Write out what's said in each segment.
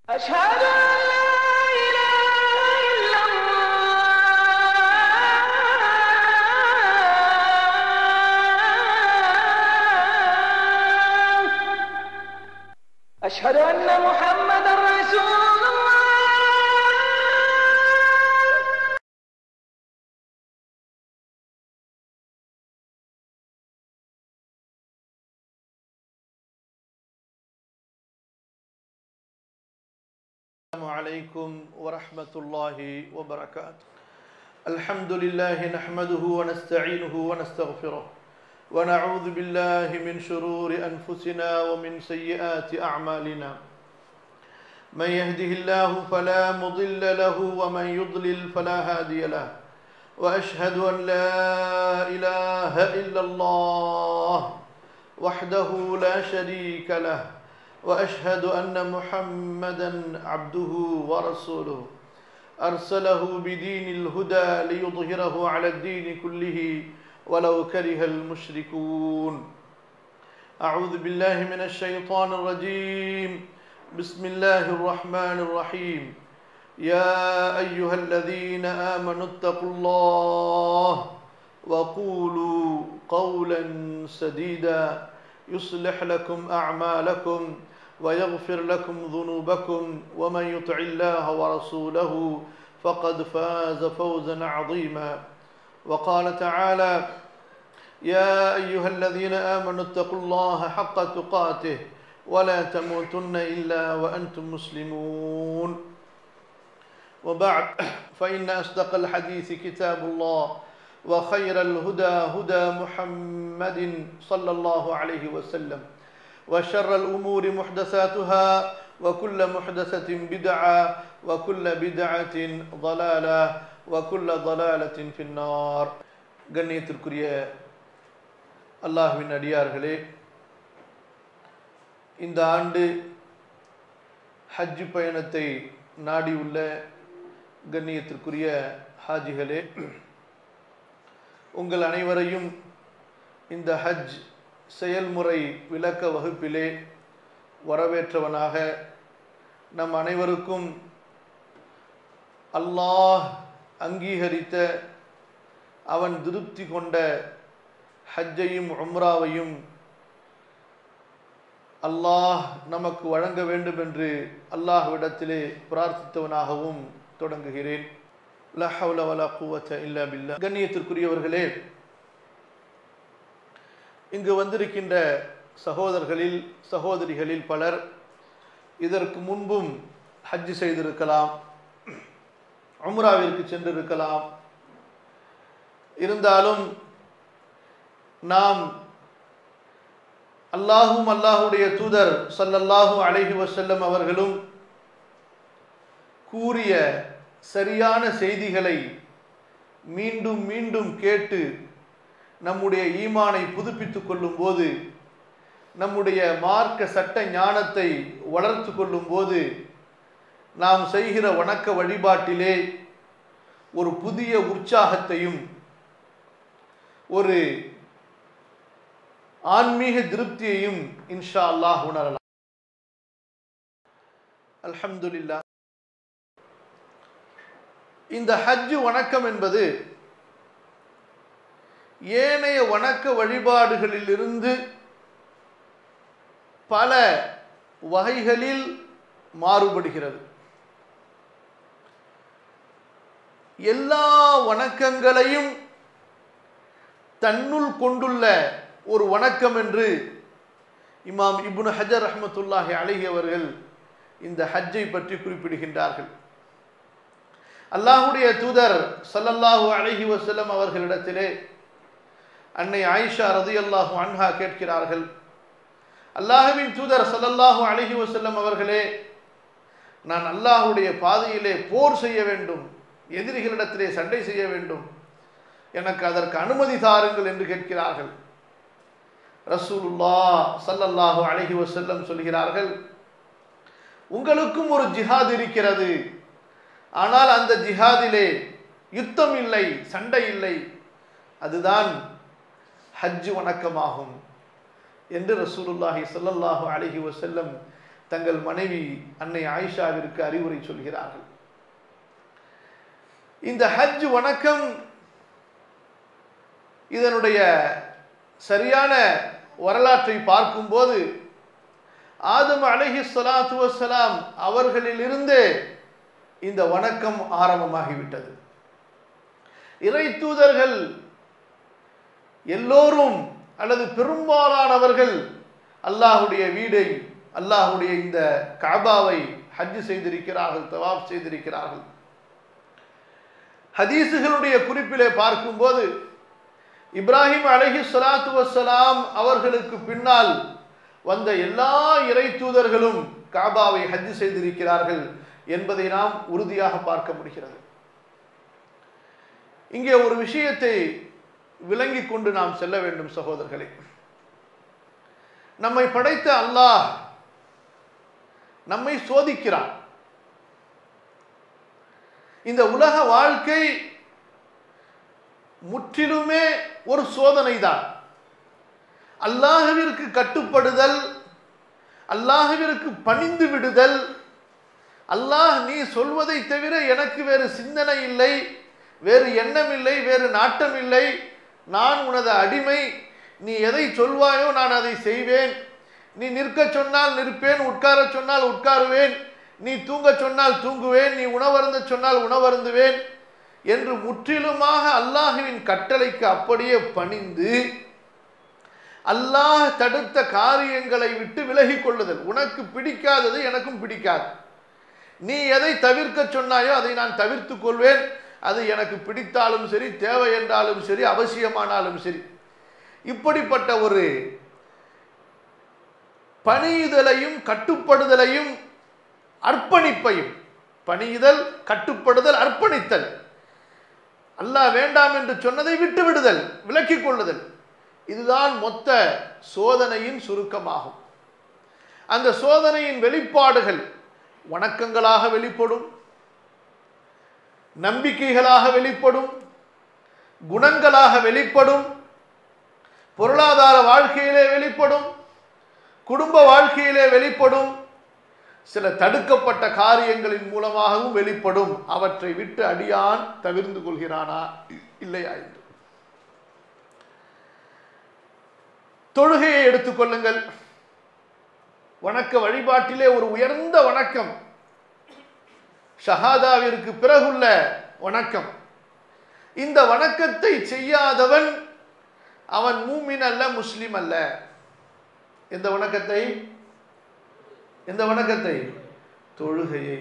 أشهد أن لا إله إلا الله أشهد أن محمدا رسول الله السلام عليكم ورحمة الله وبركاته الحمد لله نحمده ونستعينه ونستغفره ونعوذ بالله من شرور أنفسنا ومن سيئات أعمالنا من يهده الله فلا مضل له ومن يضلل فلا هادي له وأشهد أن لا إله إلا الله وحده لا شريك له واشهد ان محمدا عبده ورسوله ارسله بدين الهدى ليظهره على الدين كله ولو كره المشركون اعوذ بالله من الشيطان الرجيم بسم الله الرحمن الرحيم يا ايها الذين امنوا اتقوا الله وقولوا قولا سديدا يصلح لكم اعمالكم ويغفر لكم ذنوبكم ومن يطع الله ورسوله فقد فاز فوزا عظيما وقال تعالى يا ايها الذين امنوا اتقوا الله حق تقاته ولا تموتن الا وانتم مسلمون وبعد فان اصدق الحديث كتاب الله وخير الهدى هدى محمد صلى الله عليه وسلم وشر الأمور محدثاتها وكل محدثة بدعة وكل بدعة ضلالة وكل ضلالة في النار கண்ணியத்திற்குரிய அல்லாஹ்வின் அடியார்களே இந்த ஆண்டு ஹஜ் பயணத்தை நாடியுள்ள கண்ணியத்திற்குரிய ஹாஜிகளே உங்கள் அனைவரையும் இந்த ஹஜ் செயல்முறை விளக்க வகுப்பிலே வரவேற்றவனாக நம் அனைவருக்கும் அல்லாஹ் அங்கீகரித்த அவன் திருப்தி கொண்ட ஹஜ்ஜையும் உம்ராவையும் அல்லாஹ் நமக்கு வழங்க வேண்டும் என்று அல்லாஹ்விடத்திலே பிரார்த்தித்தவனாகவும் தொடங்குகிறேன் லா ஹவ்ல வலா குவத்த இல்லா பில்லா கண்ணியத்திற்குரியவர்களே இங்கு வந்திருக்கின்ற சகோதரர்களில் சகோதரிகளில் பலர் இதற்கு முன்பும் ஹஜ் செய்திருக்கலாம் உம்ராவிற்கு சென்றிருக்கலாம் இருந்தாலும் நாம் அல்லாஹும் அல்லாஹுடைய தூதர் சல்லல்லாஹு அலைஹி வசல்லம் அவர்களும் கூறிய சரியான செய்திகளை மீண்டும் மீண்டும் கேட்டு நம்முடைய ஈமானை புதுப்பித்துக் கொள்ளும் போது நம்முடைய மார்க்க சட்ட ஞானத்தை வளர்த்து கொள்ளும் போது நாம் செய்கிற வணக்க வழிபாட்டிலே ஒரு புதிய உற்சாகத்தையும் ஒரு ஆன்மீக திருப்தியையும் இன்ஷா அல்லாஹ் உணரலாம் அல்ஹம்துலில்லா இந்த ஹஜ் வணக்கம் என்பது ஏனைய வணக்க வழிபாடுகளிலிருந்து பல வகைகளில் மாறுபடுகிறது எல்லா வணக்கங்களையும் தன்னுள் கொண்டுள்ள ஒரு வணக்கம் என்று இமாம் இப்னு ஹஜர் ரஹமத்துல்லாஹி அலிஹி அவர்கள் இந்த ஹஜ்ஜை பற்றி குறிப்பிடுகின்றார்கள் அல்லாஹுடைய தூதர் சல்லல்லாஹு அலஹி வசல்லம் அவர்களிடத்திலே அன்னை ஆயிஷா ரதி அல்லாஹு அன்ஹா கேட்கிறார்கள் அல்லாஹுவின் தூதர் சல்லல்லாஹு அலஹி வசல்லம் அவர்களே நான் அல்லாஹுடைய பாதையிலே போர் செய்ய வேண்டும் எதிரிகளிடத்திலே சண்டை செய்ய வேண்டும் எனக்கு அதற்கு அனுமதி தாருங்கள் என்று கேட்கிறார்கள் ரசூலுல்லா சல்லல்லாஹு அலஹி வசல்லம் சொல்கிறார்கள் உங்களுக்கும் ஒரு ஜிஹாத் இருக்கிறது ஆனால் அந்த ஜிஹாதிலே யுத்தம் இல்லை சண்டை இல்லை அதுதான் ஹஜ் வணக்கமாகும் என்று ரசூலுல்லாஹி ஸல்லல்லாஹு அலைஹி வஸல்லம் தங்கள் மனைவி அன்னை ஆயிஷாவிற்கு அறிவுரை சொல்கிறார்கள் இந்த ஹஜ் வணக்கம் இதனுடைய சரியான வரலாற்றை பார்க்கும்போது ஆதம் அலஹி சலாத்து வசலாம் அவர்களிலிருந்து இந்த வணக்கம் ஆரம்பமாகிவிட்டது இறை தூதர்கள் எல்லோரும் அல்லது பெரும்பாலானவர்கள் அல்லாஹுடைய வீடை அல்லாஹுடைய இந்த காபாவை ஹஜ் செய்திருக்கிறார்கள் தவாப் செய்திருக்கிறார்கள் ஹதீசுகளுடைய குறிப்பிலே பார்க்கும்போது இப்ராஹிம் அலஹி சலாத்து வசலாம் அவர்களுக்கு பின்னால் வந்த எல்லா இறை தூதர்களும் காபாவை ஹஜ் செய்திருக்கிறார்கள் என்பதை நாம் உறுதியாக பார்க்க முடிகிறது இங்கே ஒரு விஷயத்தை விளங்கி கொண்டு நாம் செல்ல வேண்டும் சகோதரர்களே நம்மை படைத்த அல்லாஹ் நம்மை சோதிக்கிறான் இந்த உலக வாழ்க்கை முற்றிலுமே ஒரு சோதனை தான் அல்லாஹுவிற்கு கட்டுப்படுதல் அல்லாஹுவிற்கு பணிந்து விடுதல் அல்லாஹ் நீ சொல்வதை தவிர எனக்கு வேறு சிந்தனை இல்லை வேறு எண்ணம் இல்லை வேறு நாட்டம் இல்லை நான் உனது அடிமை நீ எதை சொல்வாயோ நான் அதை செய்வேன் நீ நிற்க சொன்னால் நிற்பேன் உட்கார சொன்னால் உட்காருவேன் நீ தூங்க சொன்னால் தூங்குவேன் நீ உணவருந்த சொன்னால் உணவருந்துவேன் என்று முற்றிலுமாக அல்லாஹுவின் கட்டளைக்கு அப்படியே பணிந்து அல்லாஹ் தடுத்த காரியங்களை விட்டு விலகிக் கொள்ளுதல் உனக்கு பிடிக்காதது எனக்கும் பிடிக்காது நீ எதை தவிர்க்க சொன்னாயோ அதை நான் தவிர்த்து கொள்வேன் அது எனக்கு பிடித்தாலும் சரி தேவை என்றாலும் சரி அவசியமானாலும் சரி இப்படிப்பட்ட ஒரு பணியுதலையும் கட்டுப்படுதலையும் அர்ப்பணிப்பையும் பணியுதல் கட்டுப்படுதல் அர்ப்பணித்தல் அல்லாஹ் வேண்டாம் என்று சொன்னதை விட்டு விடுதல் விலக்கிக் கொள்ளுதல் இதுதான் மொத்த சோதனையின் சுருக்கமாகும் அந்த சோதனையின் வெளிப்பாடுகள் வணக்கங்களாக வெளிப்படும் நம்பிக்கைகளாக வெளிப்படும் குணங்களாக வெளிப்படும் பொருளாதார வாழ்க்கையிலே வெளிப்படும் குடும்ப வாழ்க்கையிலே வெளிப்படும் சில தடுக்கப்பட்ட காரியங்களின் மூலமாகவும் வெளிப்படும் அவற்றை விட்டு அடியான் தவிர்ந்து கொள்கிறானா இல்லையா என்று தொழுகையை எடுத்துக்கொள்ளுங்கள் வணக்க வழிபாட்டிலே ஒரு உயர்ந்த வணக்கம் ஷஹாதாவிற்கு பிறகுள்ள வணக்கம் இந்த வணக்கத்தை செய்யாதவன் அவன் மூமின் அல்ல முஸ்லிம் அல்ல எந்த வணக்கத்தை எந்த வணக்கத்தை தொழுகையை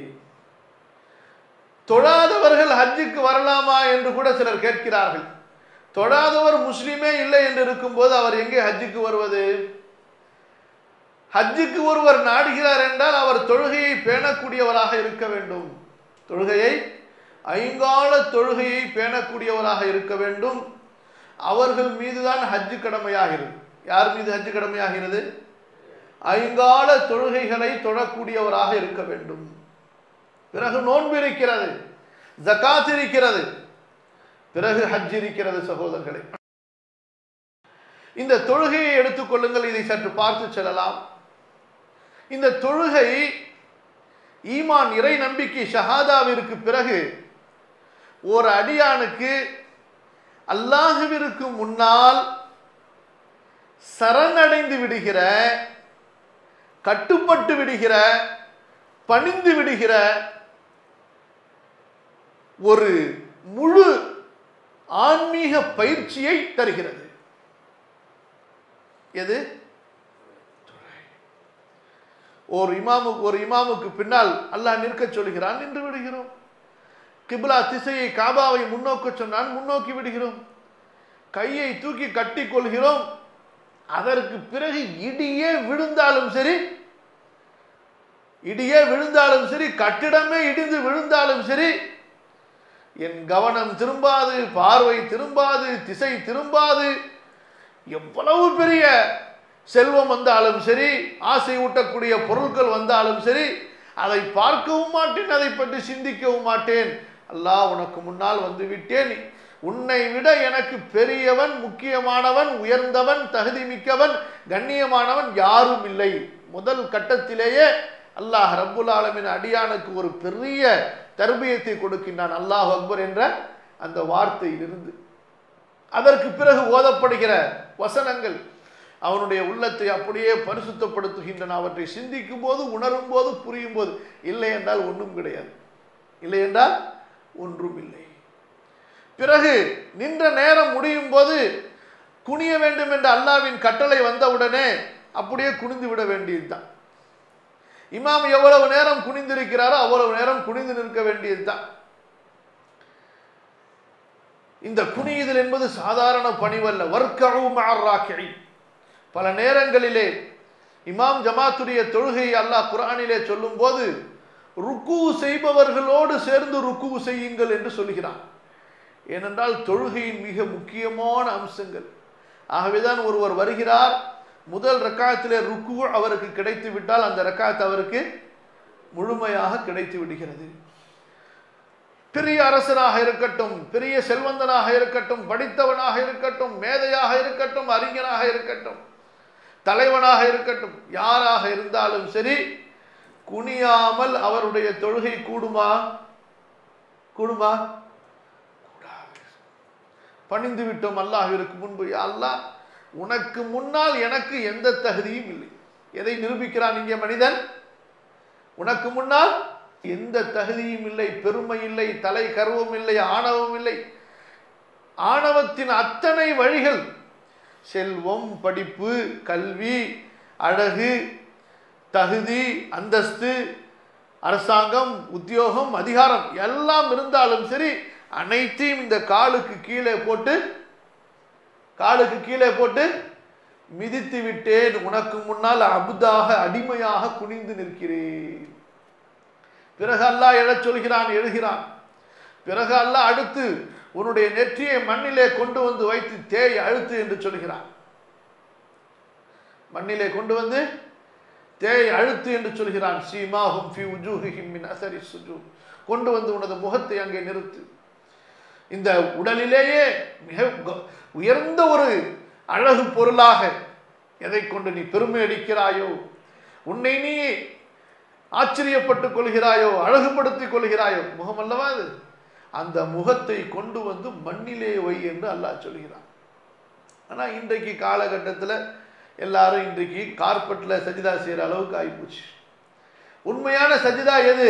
தொழாதவர்கள் ஹஜ்ஜுக்கு வரலாமா என்று கூட சிலர் கேட்கிறார்கள் தொழாதவர் முஸ்லிமே இல்லை என்று இருக்கும்போது அவர் எங்கே ஹஜ்ஜுக்கு வருவது ஹஜ்ஜுக்கு ஒருவர் நாடுகிறார் என்றால் அவர் தொழுகையை பேணக்கூடியவராக இருக்க வேண்டும் தொழுகையை ஐங்கால தொழுகையை பேணக்கூடியவராக இருக்க வேண்டும் அவர்கள் மீதுதான் ஹஜ்ஜு கடமையாகிறது யார் மீது ஹஜ்ஜு கடமையாகிறது ஐங்கால தொழுகைகளை தொழக்கூடியவராக இருக்க வேண்டும் பிறகு நோன்பு இருக்கிறது ஜக்காத் இருக்கிறது பிறகு ஹஜ் இருக்கிறது சகோதரர்களே இந்த தொழுகையை எடுத்துக்கொள்ளுங்கள் இதை சற்று பார்த்து செல்லலாம் இந்த தொழுகை ஈமான் இறை நம்பிக்கை ஷஹாதாவிற்கு பிறகு ஒரு அடியானுக்கு அல்லாஹுவிற்கு முன்னால் சரணடைந்து விடுகிற கட்டுப்பட்டு விடுகிற பணிந்து விடுகிற ஒரு முழு ஆன்மீக பயிற்சியை தருகிறது எது ஒரு இமாமுக்கு ஒரு இமாமுக்கு பின்னால் அல்லாஹ் நிற்க சொல்கிறான் நின்று விடுகிறோம் கிப்லா திசையை காபாவை முன்னோக்க சொன்னான் முன்னோக்கி விடுகிறோம் கையை தூக்கி கட்டி கொள்கிறோம் அதற்கு பிறகு இடியே விழுந்தாலும் சரி இடியே விழுந்தாலும் சரி கட்டிடமே இடிந்து விழுந்தாலும் சரி என் கவனம் திரும்பாது பார்வை திரும்பாது திசை திரும்பாது எவ்வளவு பெரிய செல்வம் வந்தாலும் சரி ஆசை ஊட்டக்கூடிய பொருட்கள் வந்தாலும் சரி அதை பார்க்கவும் மாட்டேன் அதை பற்றி சிந்திக்கவும் மாட்டேன் அல்லாஹ் உனக்கு முன்னால் வந்து விட்டேன் உன்னை விட எனக்கு பெரியவன் முக்கியமானவன் உயர்ந்தவன் தகுதி மிக்கவன் கண்ணியமானவன் யாரும் இல்லை முதல் கட்டத்திலேயே அல்லாஹ் ரப்புல் ஆலமின் அடியானுக்கு ஒரு பெரிய தர்பியத்தை கொடுக்கின்றான் அல்லாஹ் அக்பர் என்ற அந்த வார்த்தையிலிருந்து அதற்கு பிறகு ஓதப்படுகிற வசனங்கள் அவனுடைய உள்ளத்தை அப்படியே பரிசுத்தப்படுத்துகின்றன அவற்றை சிந்திக்கும் போது உணரும் போது புரியும் போது இல்லை என்றால் ஒன்றும் கிடையாது இல்லை என்றால் ஒன்றும் இல்லை பிறகு நின்ற நேரம் முடியும் போது குனிய வேண்டும் என்ற அல்லாவின் கட்டளை வந்தவுடனே அப்படியே குனிந்து விட வேண்டியதுதான் இமாம் எவ்வளவு நேரம் குனிந்திருக்கிறாரோ அவ்வளவு நேரம் குனிந்து நிற்க வேண்டியதுதான் இந்த குனியுதல் என்பது சாதாரண பணிவல்ல வர்க்கவும் பல நேரங்களிலே இமாம் ஜமாத்துடைய தொழுகையை அல்லாஹ் குரானிலே சொல்லும் போது ருக்கு செய்பவர்களோடு சேர்ந்து ருக்கு செய்யுங்கள் என்று சொல்கிறான் ஏனென்றால் தொழுகையின் மிக முக்கியமான அம்சங்கள் ஆகவேதான் ஒருவர் வருகிறார் முதல் ரக்காயத்திலே ருக்கு அவருக்கு கிடைத்து விட்டால் அந்த ரக்காயத்து அவருக்கு முழுமையாக கிடைத்து விடுகிறது பெரிய அரசனாக இருக்கட்டும் பெரிய செல்வந்தனாக இருக்கட்டும் படித்தவனாக இருக்கட்டும் மேதையாக இருக்கட்டும் அறிஞனாக இருக்கட்டும் தலைவனாக இருக்கட்டும் யாராக இருந்தாலும் சரி குனியாமல் அவருடைய தொழுகை கூடுமா கூடுமா கூடாது பணிந்து விட்டோம் அல்லாஹிற்கு முன்பு யா அல்லாஹ் உனக்கு முன்னால் எனக்கு எந்த தகுதியும் இல்லை எதை நிரூபிக்கிறான் இங்கே மனிதன் உனக்கு முன்னால் எந்த தகுதியும் இல்லை பெருமை இல்லை தலை கர்வம் இல்லை ஆணவம் இல்லை ஆணவத்தின் அத்தனை வழிகள் செல்வம் படிப்பு கல்வி அழகு தகுதி அந்தஸ்து அரசாங்கம் உத்தியோகம் அதிகாரம் எல்லாம் இருந்தாலும் சரி அனைத்தையும் இந்த காலுக்கு கீழே போட்டு காலுக்கு கீழே போட்டு மிதித்து விட்டேன் உனக்கு முன்னால் அபுதாக அடிமையாக குனிந்து நிற்கிறேன் பிறகு அல்லாஹ் எழச் சொல்கிறான் எழுகிறான் பிறகு அல்லாஹ் அடுத்து உன்னுடைய நெற்றியை மண்ணிலே கொண்டு வந்து வைத்து தேய் அழுத்து என்று சொல்கிறான் மண்ணிலே கொண்டு வந்து தேய் அழுத்து என்று சொல்கிறான் சீமாஹும் ஃபி உஜூஹிஹிம் மின் அசரி சுஜூ கொண்டு வந்து உனது முகத்தை அங்கே நிறுத்து இந்த உடலிலேயே மிக க- உயர்ந்த ஒரு அழகு பொருளாக எதை கொண்டு நீ பெருமை அடிக்கிறாயோ உன்னை நீ ஆச்சரியப்பட்டுக் கொள்கிறாயோ அழகுபடுத்திக் கொள்கிறாயோ முகம் அல்லவா அது அந்த முகத்தை கொண்டு வந்து மண்ணிலே வை என்று அல்லாஹ் சொல்கிறான் ஆனால் இன்றைக்கு காலகட்டத்தில் எல்லாரும் இன்றைக்கு கார்பெட்டில் சஜிதா செய்கிற அளவுக்கு ஆகிப்போச்சு உண்மையான சஜிதா எது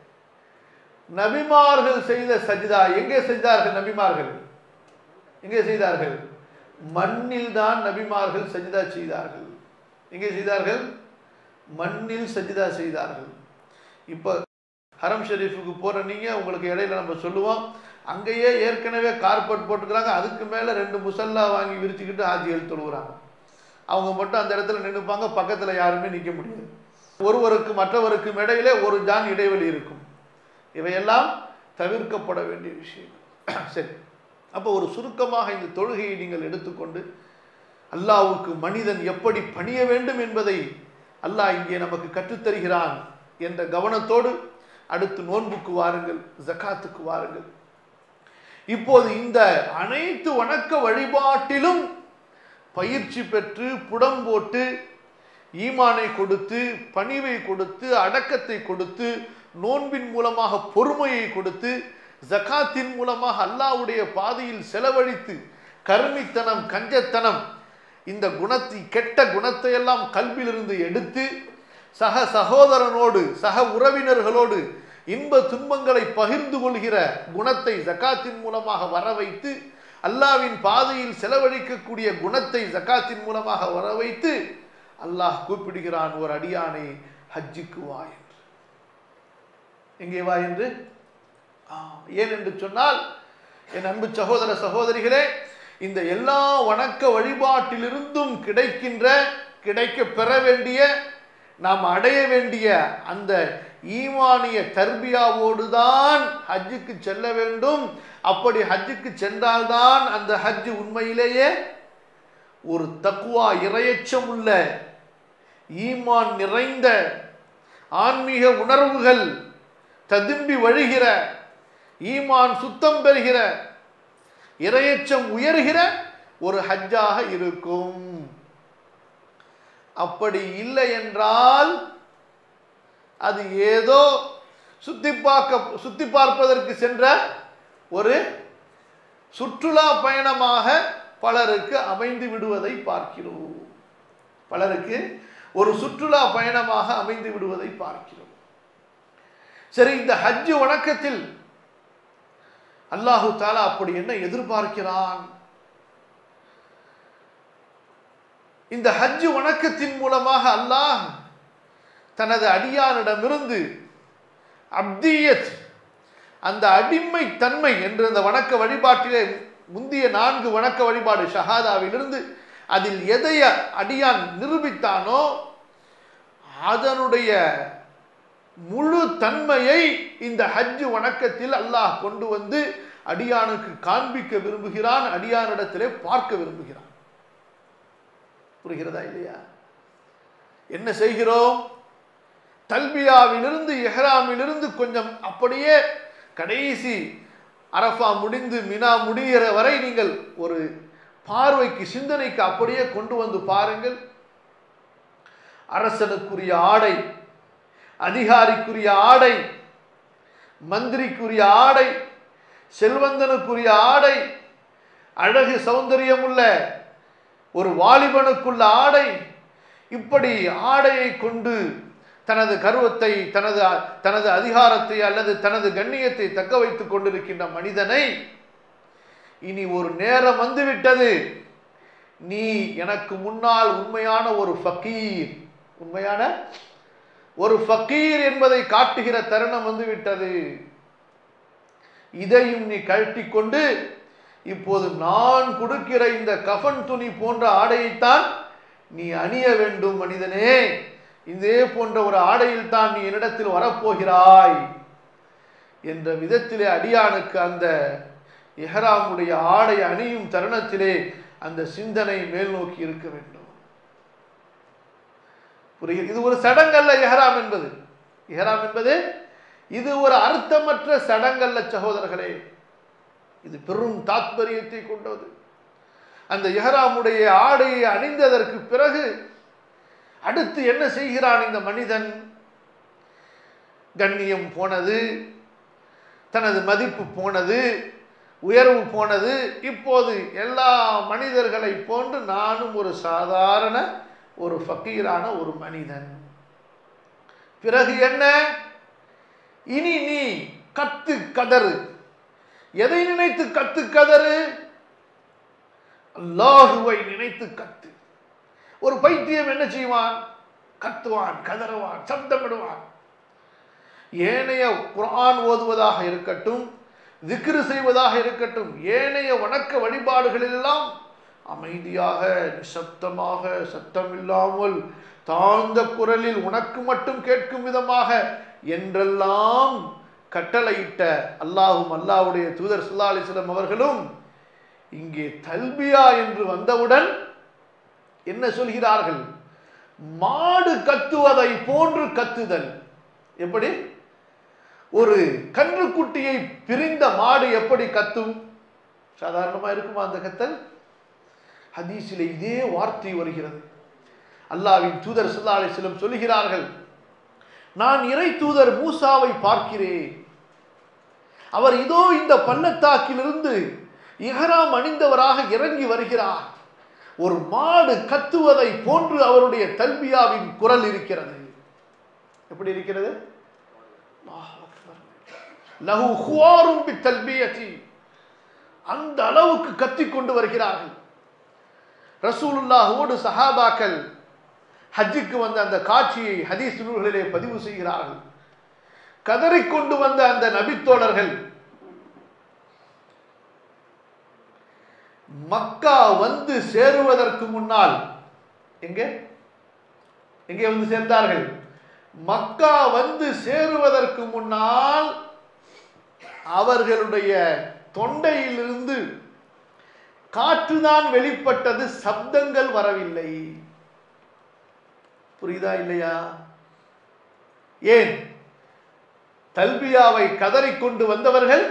நபிமார்கள் செய்த சஜிதா எங்கே செய்தார்கள் நபிமார்கள் எங்கே செய்தார்கள் மண்ணில் தான் நபிமார்கள் சஜிதா செய்தார்கள் எங்கே செய்தார்கள் மண்ணில் சஜிதா செய்தார்கள் இப்போ ஹரம் ஷெரீஃபுக்கு போகிற நீங்கள் உங்களுக்கு இடையில நம்ம சொல்லுவோம் அங்கேயே ஏற்கனவே கார்பெட் போட்டுக்கிறாங்க அதுக்கு மேலே ரெண்டு முசல்லா வாங்கி விரிச்சுக்கிட்டு ஆஜிகள் தொழுகிறாங்க அவங்க மட்டும் அந்த இடத்துல நின்றுப்பாங்க பக்கத்தில் யாருமே நிற்க முடியாது ஒருவருக்கு மற்றவருக்கும் இடையிலே ஒரு ஜான் இடைவெளி இருக்கும் இவையெல்லாம் தவிர்க்கப்பட வேண்டிய விஷயம் சரி அப்போ ஒரு சுருக்கமாக இந்த தொழுகையை நீங்கள் எடுத்துக்கொண்டு அல்லாஹ்வுக்கு மனிதன் எப்படி பணிய வேண்டும் என்பதை அல்லாஹ் இங்கே நமக்கு கற்றுத்தருகிறான் என்ற கவனத்தோடு அடுத்து நோன்புக்கு வாருங்கள் ஜகாத்துக்கு வாருங்கள் இப்போது இந்த அனைத்து வணக்க வழிபாட்டிலும் பயிற்சி பெற்று புடம் போட்டு ஈமானை கொடுத்து பணிவை கொடுத்து அடக்கத்தை கொடுத்து நோன்பின் மூலமாக பொறுமையை கொடுத்து ஜகாத்தின் மூலமாக அல்லாஹ்வுடைய பாதையில் செலவழித்து கருமித்தனம் கஞ்சத்தனம் இந்த குணத்தை கெட்ட குணத்தை எல்லாம் கல்வியிலிருந்து எடுத்து சக சகோதரனோடு சக உறவினர்களோடு இன்ப துன்பங்களை பகிர்ந்து கொள்கிற குணத்தை ஜகாத்தின் மூலமாக வர வைத்து அல்லாவின் பாதையில் செலவழிக்கக்கூடிய குணத்தை ஜகாத்தின் மூலமாக வர வைத்து அல்லாஹ் கூப்பிடுகிறான் ஒரு அடியானை ஹஜ்ஜுக்கு வா என்று எங்கே வா என்று ஆ, ஏன் என்று சொன்னால் என் அன்பு சகோதர சகோதரிகளே இந்த எல்லா வணக்க வழிபாட்டிலிருந்தும் கிடைக்கின்ற கிடைக்க பெற வேண்டிய நாம் அடைய வேண்டிய அந்த ஈமானிய தர்பியாவோடு தான் ஹஜ்ஜுக்கு செல்ல வேண்டும் அப்படி ஹஜ்ஜுக்கு சென்றால்தான் அந்த ஹஜ் உண்மையிலேயே ஒரு தக்குவா இரையச்சம் உள்ள ஈமான் நிறைந்த ஆன்மீக உணர்வுகள் ததும்பி வழிகிற ஈமான் சுத்தம் பெறுகிற இரையச்சம் உயர்கிற ஒரு ஹஜ்ஜாக இருக்கும் அப்படி இல்லை என்றால் அது ஏதோ சுத்தி பார்க்க சுத்தி பார்ப்பதற்கு சென்ற ஒரு சுற்றுலா பயணமாக பலருக்கு அமைந்து விடுவதை பார்க்கிறோம் பலருக்கு ஒரு சுற்றுலா பயணமாக அமைந்து விடுவதை பார்க்கிறோம் சரி இந்த ஹஜ்ஜு வணக்கத்தில் அல்லாஹு தாலா அப்படி என்ன எதிர்பார்க்கிறான் இந்த ஹஜ்ஜு வணக்கத்தின் மூலமாக அல்லாஹ் தனது அடியானிடமிருந்து அப்தியத் அந்த அடிமை தன்மை என்ற அந்த வணக்க வழிபாட்டிலே முந்திய நான்கு வணக்க வழிபாடு ஷஹாதாவிலிருந்து அதில் எதை அடியான் நிரூபித்தானோ அதனுடைய முழு தன்மையை இந்த ஹஜ் வணக்கத்தில் அல்லாஹ் கொண்டு வந்து அடியானுக்கு காண்பிக்க விரும்புகிறான் அடியானிடத்திலே பார்க்க விரும்புகிறான் புரிகிறதா இல்லையா என்ன செய்கிறோம் தல்பியாவிலிருந்து எஹ்ராமிலிருந்து கொஞ்சம் அப்படியே கடைசி அரஃபா முடிந்து மினா முடிகிற வரை நீங்கள் ஒரு பார்வைக்கு சிந்தனைக்கு அப்படியே கொண்டு வந்து பாருங்கள் அரசனுக்குரிய ஆடை அதிகாரிக்குரிய ஆடை மந்திரிக்குரிய ஆடை செல்வந்தனுக்குரிய ஆடை அழகு சௌந்தரியமுள்ள ஒரு வாலிபனுக்குள்ள ஆடை இப்படி ஆடையை கொண்டு தனது கருவத்தை தனது தனது அதிகாரத்தை அல்லது தனது கண்ணியத்தை தக்க வைத்துக் கொண்டிருக்கின்ற மனிதனை இனி ஒரு நேரம் வந்துவிட்டது நீ எனக்கு முன்னால் உண்மையான ஒரு ஃபக்கீர் உண்மையான ஒரு ஃபக்கீர் என்பதை காட்டுகிற தருணம் வந்துவிட்டது இதையும் நீ கழட்டி கொண்டு இப்போது நான் கொடுக்கிற இந்த கஃன் துணி போன்ற ஆடையைத்தான் நீ அணிய வேண்டும் மனிதனே இதே போன்ற ஒரு ஆடையில் தான் நீ என்னிடத்தில் வரப்போகிறாய் என்ற விதத்திலே அடியானுக்கு அந்த எஹராமுடைய ஆடை அணியும் தருணத்திலே அந்த சிந்தனை மேல் நோக்கி இருக்க வேண்டும் புரியுது இது ஒரு சடங்கல்ல எஹராம் என்பது எஹராம் என்பது இது ஒரு அர்த்தமற்ற சடங்கல்ல சகோதரர்களே இது பெரும் தாத்பரியத்தை கொண்டது அந்த எஹராமுடைய ஆடையை அணிந்ததற்கு பிறகு அடுத்து என்ன செய்கிறான் இந்த மனிதன் கண்ணியம் போனது தனது மதிப்பு போனது உயர்வு போனது இப்போது எல்லா மனிதர்களை போன்று நானும் ஒரு சாதாரண ஒரு ஃபக்கீரான ஒரு மனிதன் பிறகு என்ன இனி நீ கத்து கதறு எதை நினைத்து கத்து கதறு அல்லாஹுவை நினைத்து கத்து ஒரு பைத்தியம் என்ன செய்வான் கத்துவான் கதறுவான் சப்தமிடுவான் ஏனைய குரான் ஓதுவதாக இருக்கட்டும் திக்ரு செய்வதாக இருக்கட்டும் ஏனைய வணக்க வழிபாடுகளெல்லாம் அமைதியாக நிசப்தமாக சத்தமில்லாமல் தாழ்ந்த குரலில் உனக்கு மட்டும் கேட்கும் விதமாக என்றெல்லாம் கட்டளையிட்ட அல்லாஹும் அல்லாஹுடைய தூதர் சுல்லா அலிஸ்லம் அவர்களும் இங்கே தல்பியா என்று வந்தவுடன் என்ன சொல்கிறார்கள் மாடு கத்துவதை போன்று கத்துதல் எப்படி ஒரு கன்றுக்குட்டியை பிரிந்த மாடு எப்படி கத்தும் சாதாரணமா இருக்குமா அந்த கத்தல் ஹதீஸில் இதே வார்த்தை வருகிறது அல்லாவின் தூதர் சுல்லா அலிஸ்லம் சொல்லுகிறார்கள் நான் இறை தூதர் மூசாவை பார்க்கிறேன் அவர் இதோ இந்த பள்ளத்தாக்கிலிருந்து இஹராம் அணிந்தவராக இறங்கி வருகிறார் ஒரு மாடு கத்துவதை போன்று அவருடைய தல்பியாவின் குரல் இருக்கிறது எப்படி இருக்கிறது லஹு ஹுவாரும் பி தல்பியத்தி அந்த அளவுக்கு கத்திக் கொண்டு வருகிறார்கள் ரசூலுல்லாஹோடு சஹாபாக்கள் ஹஜ்ஜுக்கு வந்த அந்த காட்சியை ஹதீஸ் நூல்களிலே பதிவு செய்கிறார்கள் கதறிக்கொண்டு வந்த அந்த நபித்தோழர்கள் மக்கா வந்து சேருவதற்கு முன்னால் எங்கே எங்கே வந்து சேர்ந்தார்கள் மக்கா வந்து சேருவதற்கு முன்னால் அவர்களுடைய தொண்டையிலிருந்து காற்றுதான் வெளிப்பட்டது சப்தங்கள் வரவில்லை புரியுதா இல்லையா ஏன் தல்பியாவை கதறிக்கொண்டு வந்தவர்கள்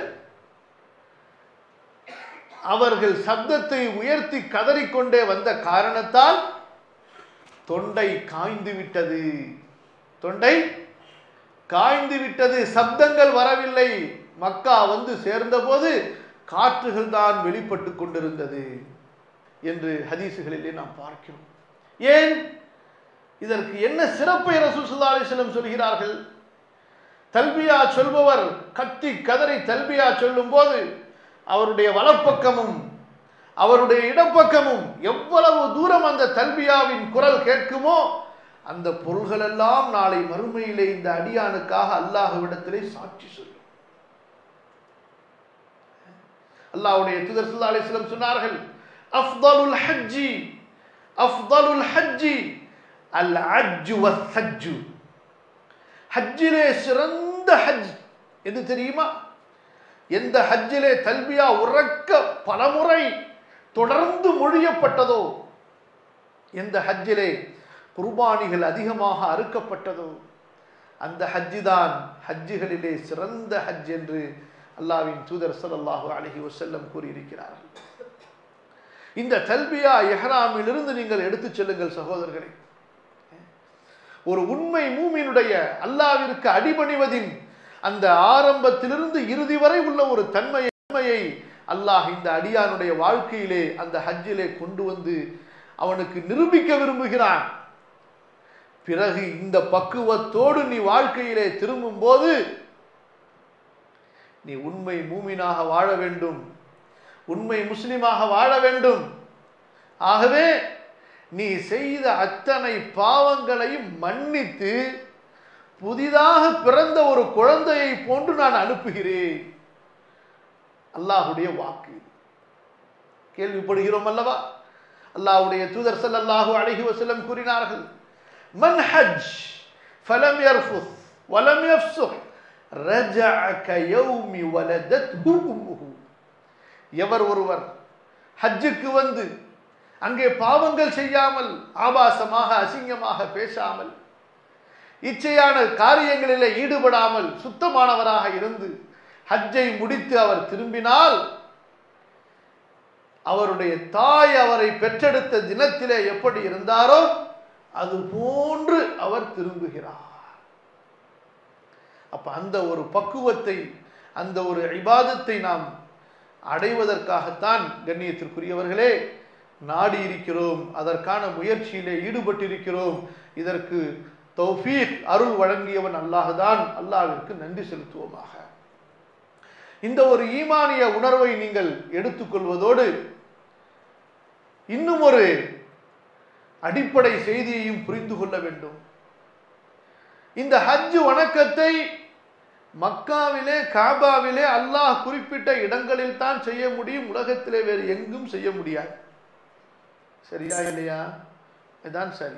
அவர்கள் சப்தத்தை உயர்த்தி கதறிக்கொண்டே வந்த காரணத்தால் தொண்டை காய்ந்து விட்டது தொண்டை காய்ந்து விட்டது சப்தங்கள் வரவில்லை மக்கா வந்து சேர்ந்தபோது காற்றுகள் தான் வெளிப்பட்டு கொண்டிருந்தது என்று ஹதீசுகளிலே நாம் பார்க்கிறோம் ஏன் இதற்கு என்ன சிறப்பை ரசூல் ஸல்லல்லாஹு அலைஹி வஸல்லம் சொல்கிறார்கள் தல்பியா சொல்பவர் கத்தி கதறி தல்பியா சொல்லும் போது அவருடைய வலப்பக்கமும் அவருடைய இடப்பக்கமும் எவ்வளவு தூரம் அந்த தல்பியாவின் குரல் கேட்குமோ அந்த பொருள்கள் எல்லாம் நாளை மறுமையிலே இந்த அடியானுக்காக அல்லாஹ்விடத்திலே சாட்சி சொல்லும் அல்லாஹ்வுடைய தூதர் ஸல்லல்லாஹு அலைஹி வஸல்லம் சொன்னார்கள் அஃதலுல் ஹஜ்ஜி அஃதலுல் ஹஜ்ஜி அல் அஜ்ஜு வஸ்ஸஜ்ஜு ஹஜ்ஜிலே சிறந்த ஹஜ் எது தெரியுமா எந்த ஹஜ்ஜிலே தல்பியா உறக்க பலமுறை தொடர்ந்து மொழியப்பட்டதோ எந்த ஹஜ்ஜிலே குர்பானிகள் அதிகமாக அறுக்கப்பட்டதோ அந்த ஹஜ்ஜி தான் ஹஜ்ஜுகளிலே சிறந்த ஹஜ் என்று அல்லாவின் தூதர் ஸல்லல்லாஹு அலைஹி வஸல்லம் கூறியிருக்கிறார்கள் இந்த தல்பியா இஹ்ராமிலிருந்து நீங்கள் எடுத்துச் செல்லுங்கள் சகோதரர்களே ஒரு உண்மை மூமினுடைய அல்லாவிற்கு அடிபணிவதின் அந்த ஆரம்பத்திலிருந்து இறுதி வரை உள்ள ஒரு தன்மையை தன்மையை அல்லாஹ் இந்த அடியானுடைய வாழ்க்கையிலே அந்த ஹஜ்ஜிலே கொண்டு வந்து அவனுக்கு நிரூபிக்க விரும்புகிறான் பிறகு இந்த பக்குவத்தோடு நீ வாழ்க்கையிலே திரும்பும் போது நீ உண்மை மூமினாக வாழ வேண்டும் உண்மை முஸ்லிமாக வாழ வேண்டும் ஆகவே நீ செய்த அத்தனை பாவங்களையும் மன்னித்து புதிதாக பிறந்த ஒரு குழந்தையை போன்று நான் அனுப்புகிறேன் அல்லாஹுடைய வாக்கு கேள்விப்படுகிறோம் அல்லவா அல்லாஹ்வுடைய தூதர் ஸல்லல்லாஹு அலைஹி வஸல்லம் கூறினார்கள் மன் ஹஜ் ஃபலம் யர்ஃபுஸ் வலம் யஃப்சுக் ரஜஅ கயௌமி வலதத்ஹு உம்முஹு எவர் ஒருவர் ஹஜ்ஜுக்கு வந்து அங்கே பாவங்கள் செய்யாமல் ஆபாசமாக அசிங்கமாக பேசாமல் இச்சையான காரியங்களிலே ஈடுபடாமல் சுத்தமானவராக இருந்து ஹஜ்ஜை முடித்து அவர் திரும்பினால் அவருடைய தாய் அவரை பெற்றெடுத்த தினத்திலே எப்படி இருந்தாரோ அது போன்று அவர் திரும்புகிறார் அப்ப அந்த ஒரு பக்குவத்தை அந்த ஒரு இபாதத்தை நாம் அடைவதற்காகத்தான் கண்ணியத்திற்குரியவர்களே நாடி இருக்கிறோம் அதற்கான முயற்சியிலே ஈடுபட்டிருக்கிறோம் இதற்கு தௌஃபீக் அருள் வழங்கியவன் அல்லாஹ்தான் அல்லாஹ்விற்கு நன்றி செலுத்துவோமாக இந்த ஒரு ஈமானிய உணர்வை நீங்கள் எடுத்துக்கொள்வதோடு இன்னும் ஒரு அடிப்படை செய்தியையும் புரிந்து கொள்ள வேண்டும் இந்த ஹஜ் வணக்கத்தை மக்காவிலே காபாவிலே அல்லாஹ் குறிப்பிட்ட இடங்களில் தான் செய்ய முடியும் உலகத்திலே வேறு எங்கும் செய்ய முடியாது சரியா இல்லையா இதுதான் சரி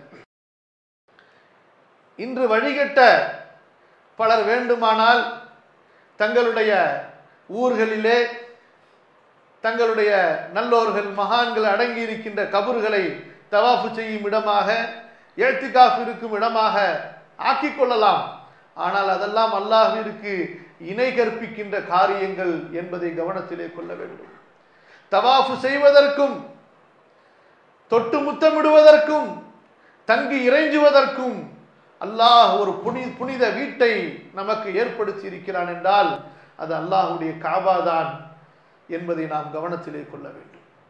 இன்று வழிகட்ட பலர் வேண்டுமானால் தங்களுடைய ஊர்களிலே தங்களுடைய நல்லோர்கள் மகான்கள் அடங்கி இருக்கின்ற கபறுகளை தவாஃபு செய்யும் இடமாக ஏத்திகாஃப் இருக்கும் இடமாக ஆக்கிக் கொள்ளலாம் ஆனால் அதெல்லாம் அல்லாஹிற்கு இணை கற்பிக்கின்ற காரியங்கள் என்பதை கவனத்திலே கொள்ள வேண்டும் தவாஃபு செய்வதற்கும் தொட்டு முத்தமிடுவதற்கும் தங்கி இறைஞ்சுவதற்கும் அல்லாஹ் ஒரு புனி புனித வீட்டை நமக்கு ஏற்படுத்தி இருக்கிறான் என்றால் அது அல்லாஹுடைய காபா தான் என்பதை நாம் கவனத்திலே கொள்ள வேண்டும்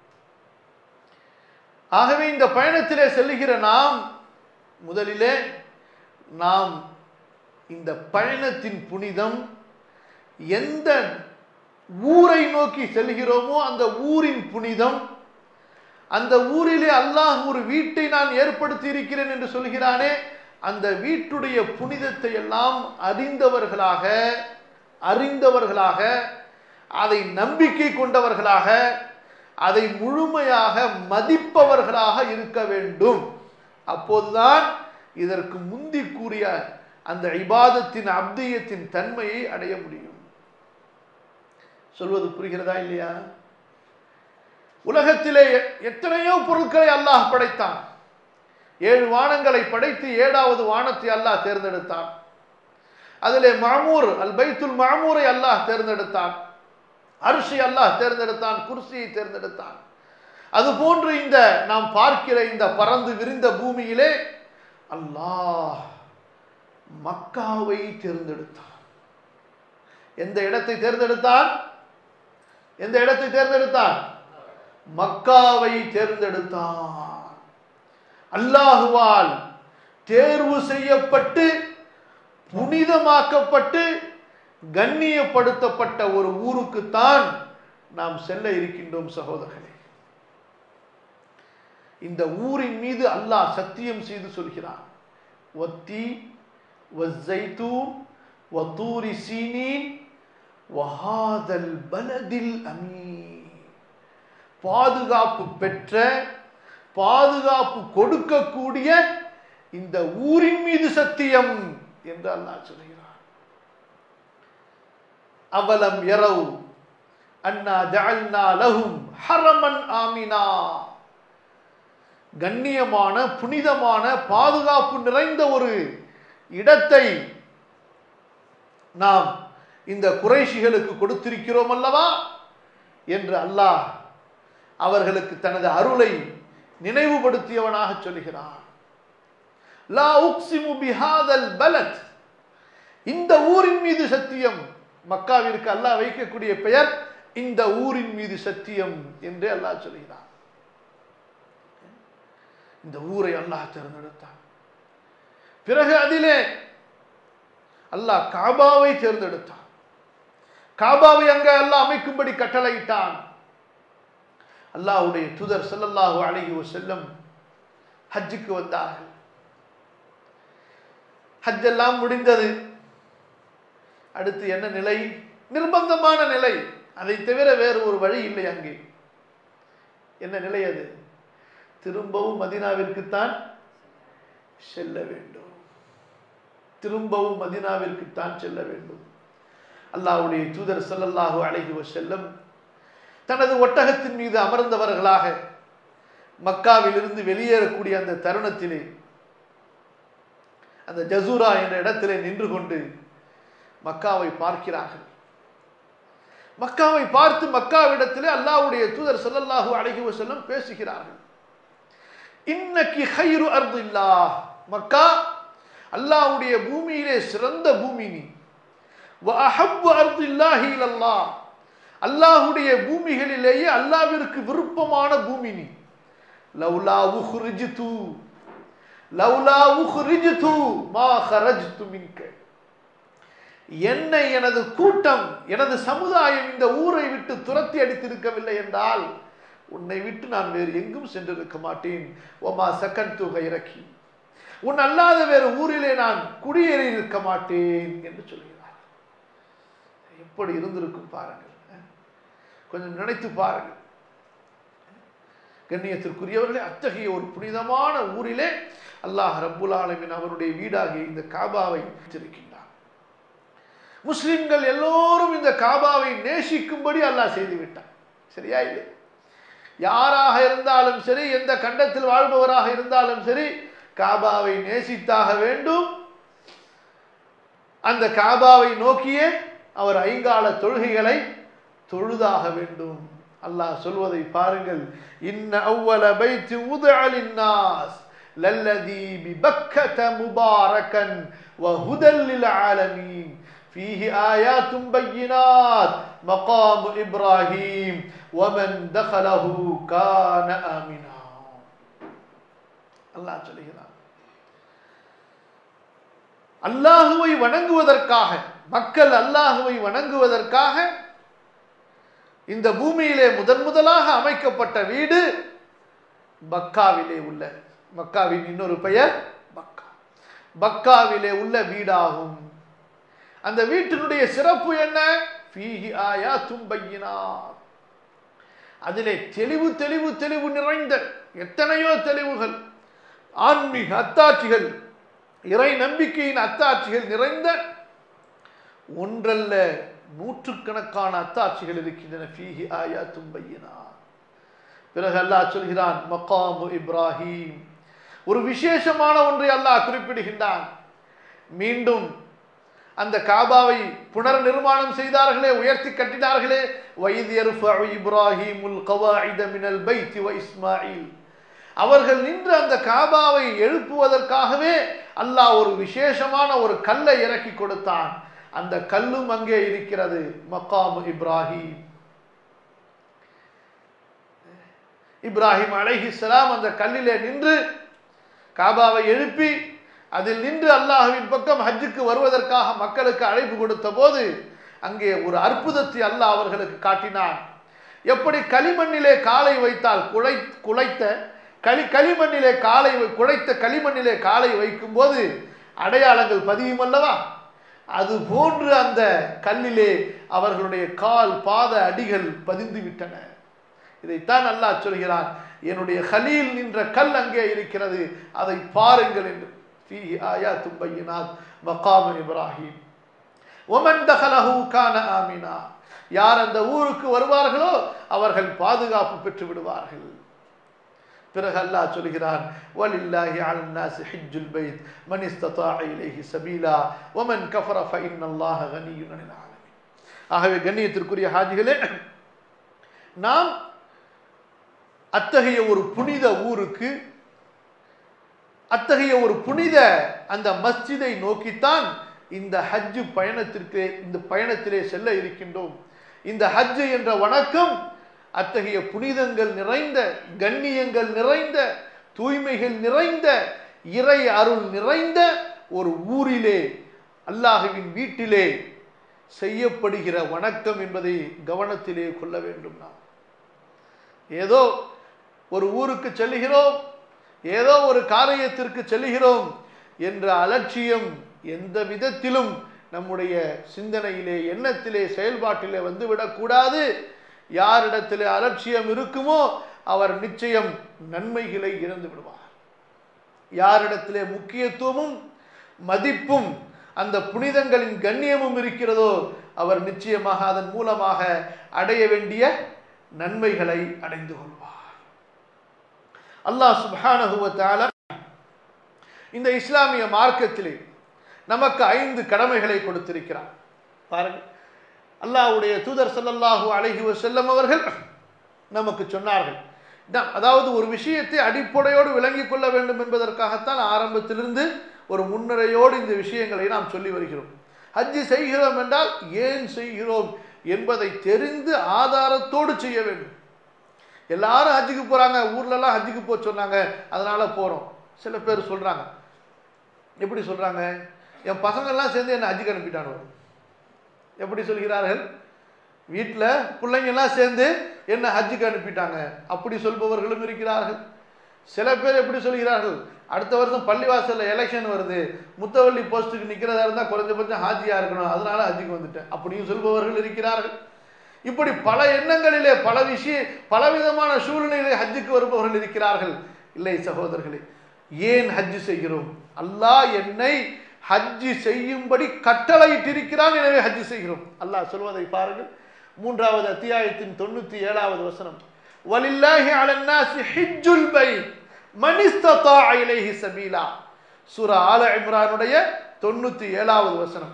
ஆகவே இந்த பயணத்திலே செல்லுகிற நாம் முதலிலே நாம் இந்த பயணத்தின் புனிதம் எந்த ஊரை நோக்கி செல்கிறோமோ அந்த ஊரின் புனிதம் அந்த ஊரிலே அல்லாஹ் ஒரு வீட்டை நான் ஏற்படுத்தி இருக்கிறேன் என்று சொல்கிறானே அந்த வீட்டுடைய புனிதத்தை எல்லாம் அறிந்தவர்களாக அறிந்தவர்களாக அதை நம்பிக்கை கொண்டவர்களாக அதை முழுமையாக மதிப்பவர்களாக இருக்க வேண்டும் அப்போதுதான் இதற்கு முந்தி கூறிய அந்த இபாதத்தின் அப்தியத்தின் தன்மையை அடைய முடியும் சொல்வது புரிகிறதா இல்லையா உலகத்திலே எத்தனையோ பொருட்களை அல்லாஹ் படைத்தான் ஏழு வானங்களை படைத்து ஏழாவது வானத்தை அல்லாஹ் தேர்ந்தெடுத்தான் அதிலே மாமூர் அல் பைத்துல் மாமூரை அல்லாஹ் தேர்ந்தெடுத்தான் அரிசி அல்லாஹ் தேர்ந்தெடுத்தான் குர்சியை தேர்ந்தெடுத்தான் அது போன்று இந்த நாம் பார்க்கிற இந்த பறந்து விரிந்த பூமியிலே அல்லாஹ் மக்காவை தேர்ந்தெடுத்தான் எந்த இடத்தை தேர்ந்தெடுத்தான் எந்த இடத்தை தேர்ந்தெடுத்தான் மக்காவை தேர்ந்தெடுத்தான் அல்லாஹுவால் தேர்வு செய்யப்பட்டு புனிதமாக்கப்பட்டு கண்ணியப்படுத்தப்பட்ட ஒரு ஊருக்குத்தான் நாம் செல்ல இருக்கின்றோம் சகோதரர்களே இந்த ஊரின் மீது அல்லாஹ் சத்தியம் செய்து சொல்கிறான் ஒத்தி வஸ்ஸைத்தூன் வத்தூரி சீனீன் வஹாதல் பலதில் அமீன் பாதுகாப்பு பெற்ற பாதுகாப்பு கொடுக்கக்கூடிய இந்த ஊரின் மீது சத்தியம் என்று அல்லாஹ் சொல்கிறான் அவலம் யரவு அண்ணா ஜஅல்னா லஹும் ஹரமன் ஆமினா கண்ணியமான புனிதமான பாதுகாப்பு நிறைந்த ஒரு இடத்தை நாம் இந்த குறைஷிகளுக்கு கொடுத்திருக்கிறோம் அல்லவா என்று அல்லாஹ் அவர்களுக்கு தனது அருளை நினைவுபடுத்தியவனாக சொல்கிறான் லா உக்ஸிமு பிஹாதல் பலத் இந்த ஊரின் மீது சத்தியம் மக்காவிற்கு அல்லாஹ் வைக்கக்கூடிய பெயர் இந்த ஊரின் மீது சத்தியம் என்று அல்லாஹ் சொல்கிறான் இந்த ஊரை அல்லாஹ் தேர்ந்தெடுத்தான் பிறகு அதிலே அல்லாஹ் காபாவை தேர்ந்தெடுத்தான் காபாவை அங்க அல்லாஹ் அமைக்கும்படி கட்டளையிட்டான் அல்லாஹ்வுடைய தூதர் ஸல்லல்லாஹு அலைஹி வஸல்லம் ஹஜ்ஜுக்கு வந்தார்கள் ஹஜ் எல்லாம் முடிந்தது அடுத்து என்ன நிலை நிர்பந்தமான நிலை அதை தவிர வேறு ஒரு வழி இல்லை அங்கே என்ன நிலை அது திரும்பவும் மதினாவிற்குத்தான் செல்ல வேண்டும் திரும்பவும் மதினாவிற்குத்தான் செல்ல வேண்டும் அல்லாஹ்வுடைய தூதர் ஸல்லல்லாஹு அலைஹி வஸல்லம் தனது ஒட்டகத்தின் மீது அமர்ந்தவர்களாக மக்காவிலிருந்து வெளியேறக்கூடிய அந்த தருணத்திலே அந்த ஜசூரா என்ற இடத்திலே நின்று கொண்டு மக்காவை பார்க்கிறார்கள் மக்காவை பார்த்து மக்காவிடத்திலே அல்லாஹ்வுடைய தூதர் ஸல்லல்லாஹு அலைஹி வஸல்லம் பேசுகிறார்கள் இன்னக்கி ஹைரு அர்தில்லாஹ் மக்கா அல்லாஹ்வுடைய பூமியிலே சிறந்த பூமி நீ வ அஹப்பு அர்தில்லாஹி இலல்லாஹ் அல்லாஹ்வுடைய பூமிகளிலேயே அல்லாஹ்விற்கு விருப்பமான பூமி நீ லவ்லா உஹ்ரிஜ்து லவ்லா உஹ்ரிஜ்து மா ஹரஜ்து மின்க என்னை எனது கூட்டம் எனது சமுதாயம் இந்த ஊரை விட்டு துரத்தி அடித்திருக்கவில்லை என்றால் உன்னை விட்டு நான் வேறு எங்கும் சென்றிருக்க மாட்டேன் ஒமா சக்கன் தொகை இறக்கி உன் அல்லாத வேறு ஊரிலே நான் குடியேறி இருக்க மாட்டேன் என்று சொல்கிறார் எப்படி இருந்திருக்கும் பாருங்கள் கொஞ்சம் நினைத்து பாருங்கள் கண்ணியத்திற்குரியவர்களே அத்தகைய ஒரு புனிதமான ஊரிலே அல்லாஹ் ரப்புல் ஆலமின் அவருடைய வீடாகிய இந்த காபாவை வைத்திருக்கின்றார் முஸ்லிம்கள் எல்லோரும் இந்த காபாவை நேசிக்கும்படி அல்லாஹ் செய்து விட்டார் சரியா இல்லை யாராக இருந்தாலும் சரி எந்த கண்டத்தில் வாழ்பவராக இருந்தாலும் சரி காபாவை நேசித்தாக வேண்டும் அந்த காபாவை நோக்கியே அவர் ஐங்கால தொழுகைகளை தொழுதாக வேண்டும் அல்லாஹ் சொல்வதை பாருங்கள் இன்ன அவ்வல பைத்து உதஅலின் நாஸ் லல்லதி பிபக்கத முபாரக்கன் வஹுதல் லில் ஆலமீன் فيه آيات بينات مقام إبراهيم ومن دخله كان آمنا அல்லாஹ் சொல்லுகிறார் அல்லாஹுவை வணங்குவதற்காக மக்கள் அல்லாஹுவை வணங்குவதற்காக இந்த பூமியிலே முதன் முதலாக அமைக்கப்பட்ட வீடு பக்காவிலே உள்ள மக்காவின் இன்னொரு பெயர் பக்கா பக்காவிலே உள்ள வீடாகும் அந்த வீட்டினுடைய சிறப்பு என்ன ஃபீஹி ஆயாத்தும் பையினார் அதிலே தெளிவு தெளிவு தெளிவு நிறைந்த எத்தனையோ தெளிவுகள் ஆன்மீக அத்தாட்சிகள் இறை நம்பிக்கையின் அத்தாட்சிகள் நிறைந்த ஒன்றல்ல நூற்றுக்கணக்கான அத்தாட்சிகள் இருக்கின்றன ஃபீஹி ஆயாத்தும் பையினார் பிறகு அல்லாஹ் சொல்கிறான் மக்காமு இப்ராஹிம் ஒரு விசேஷமான ஒன்றை அல்லாஹ் குறிப்பிடுகின்றான் மீண்டும் அந்த காபாவை புனர் நிர்மாணம் செய்தார்களே உயர்த்தி கட்டினார்களே வைத் யர்ஃபஉ இப்ராஹிமுல் கவாயித மினல் பைத் வ இஸ்மாயில் அவர்கள் நின்று அந்த காபாவை எழுப்புவதற்காகவே அல்லாஹ் ஒரு விசேஷமான ஒரு கல்லை இறக்கி கொடுத்தான் அந்த கல்லும் அங்கே இருக்கிறது மக்காம் இப்ராஹிம் இப்ராஹிம் அலைஹிஸ்ஸலாம் அந்த கல்லிலே நின்று காபாவை எழுப்பி அதில் நின்று அல்லாஹ்வின் பக்கம் ஹஜ்ஜுக்கு வருவதற்காக மக்களுக்கு அழைப்பு கொடுத்த போது அங்கே ஒரு அற்புதத்தை அல்லாஹ் அவர்களுக்கு காட்டினான் எப்படி களிமண்ணிலே காலை வைத்தால் குலை குலைத்த களி களிமண்ணிலே காலை வை- குழைத்த களிமண்ணிலே காலை வைக்கும் போது அடையாளங்கள் பதியும் அல்லவா அது போன்று அந்த கல்லிலே அவர்களுடைய கால் பாத அடிகள் பதிந்து விட்டன இதைத்தான் அல்லாஹ் சொல்கிறான் என்னுடைய கலீல் நின்ற கல் அங்கே இருக்கிறது அதை பாருங்கள் என்று ஃபீஹி ஆயாத்தும் பையினாத் மகாம இப்ராஹிம் ஒமன் தகலஹு கான ஆமினா யார் அந்த ஊருக்கு வருவார்களோ அவர்கள் பாதுகாப்பு பெற்று விடுவார்கள் பிறகு அல்லாஹ் சொல்கிறான் வலில்லாஹி அலன் நாஸ் ஹிஜ்ஜுல் பைத் மன் இஸ்ததாஅ இலைஹி சபீலா வமன் கஃபர ஃபஇன்னல்லாஹ கனிய்யுன் அனில் ஆலமீன் ஆகவே கண்ணியத்திற்குரிய ஹாஜிகளே நாம் அத்தகைய ஒரு புனித ஊருக்கு அத்தகைய ஒரு புனித அந்த மஸ்ஜிதை நோக்கித்தான் இந்த ஹஜ்ஜு பயணத்திற்கு இந்த பயணத்திலே செல்ல இருக்கின்றோம் இந்த ஹஜ்ஜு என்ற வணக்கம் அத்தகைய புனிதங்கள் நிறைந்த கண்ணியங்கள் நிறைந்த தூய்மைகள் நிறைந்த இறை அருள் நிறைந்த ஒரு ஊரிலே அல்லாஹுவின் வீட்டிலே செய்யப்படுகிற வணக்கம் என்பதை கவனத்திலே கொள்ள வேண்டும் நாம் ஏதோ ஒரு ஊருக்கு செல்லுகிறோம் ஏதோ ஒரு காரியத்திற்கு செல்லுகிறோம் என்ற அலட்சியம் எந்த விதத்திலும் நம்முடைய சிந்தனையிலே எண்ணத்திலே செயல்பாட்டிலே வந்துவிடக்கூடாது யாரிடத்திலே அலட்சியம் இருக்குமோ அவர் நிச்சயம் நன்மைகளை இழந்து விடுவார் யாரிடத்திலே முக்கியத்துவமும் மதிப்பும் அந்த புனிதங்களின் கண்ணியமும் இருக்கிறதோ அவர் நிச்சயமாக அதன் மூலமாக அடைய வேண்டிய நன்மைகளை அடைந்து கொள்வார் அல்லாஹ் சுப்ஹானஹு வ தஆலா இந்த இஸ்லாமிய மார்க்கத்திலே நமக்கு ஐந்து கடமைகளை கொடுத்திருக்கிறார் பாருங்க அல்லாஹ்வுடைய தூதர் ஸல்லல்லாஹு அலைஹி வஸல்லம் அவர்கள் நமக்கு சொன்னார்கள் இதான், அதாவது ஒரு விஷயத்தை அடிப்படையோடு விளங்கிக் கொள்ள வேண்டும் என்பதற்காகத்தான் ஆரம்பத்திலிருந்து ஒரு முன்னுரையோடு இந்த விஷயங்களை நாம் சொல்லி வருகிறோம் ஹஜ்ஜி செய்கிறோம் என்றால் ஏன் செய்கிறோம் என்பதை தெரிந்து ஆதாரத்தோடு செய்ய வேண்டும் எல்லாரும் ஹஜ்ஜுக்கு போறாங்க ஊர்லலாம் ஹஜ்ஜுக்கு போக சொன்னாங்க அதனால போறோம் சில பேர் சொல்றாங்க எப்படி சொல்றாங்க என் பசங்கள்லாம் சேர்ந்து என்ன ஹஜ்ஜுக்கு அனுப்பிட்டானுவ எப்படி சொல்கிறார்கள் வீட்டில் பிள்ளைங்கெல்லாம் சேர்ந்து என்ன ஹஜ்ஜுக்கு அனுப்பிட்டாங்க அப்படி சொல்பவர்களும் இருக்கிறார்கள் சில பேர் எப்படி சொல்கிறார்கள் அடுத்த வருஷம் பள்ளிவாசல்ல எலெக்ஷன் வருது முத்தவள்ளி போஸ்ட்டுக்கு நிற்கிறதா இருந்தால் குறைஞ்சபட்சம் ஹாஜியா இருக்கணும் அதனால ஹஜ்ஜுக்கு வந்துட்டேன் அப்படியும் சொல்பவர்கள் இருக்கிறார்கள் இப்படி பல எண்ணங்களிலே பல விஷய பலவிதமான சூழ்நிலையிலே ஹஜ்ஜுக்கு வருபவர்கள் இருக்கிறார்கள் இல்லை சகோதரர்களே ஏன் ஹஜ்ஜு செய்கிறோம் அல்லாஹ் என்னை ஹஜ்ஜு செய்யும்படி கட்டளையிட்டிருக்கிறான் எனவே ஹஜ்ஜு செய்கிறோம் அல்லாஹ் சொல்வதை பாருங்கள் மூன்றாவது அத்தியாயத்தின் தொண்ணூத்தி ஏழாவது வசனம் வலில்லாஹி அலன்னாசி ஹிஜ்ஜுல் பைத் மன் இஸ்ததாஅ இலைஹி சபீலா சூரா ஆல இம்ரானுடைய தொண்ணூத்தி ஏழாவது வசனம்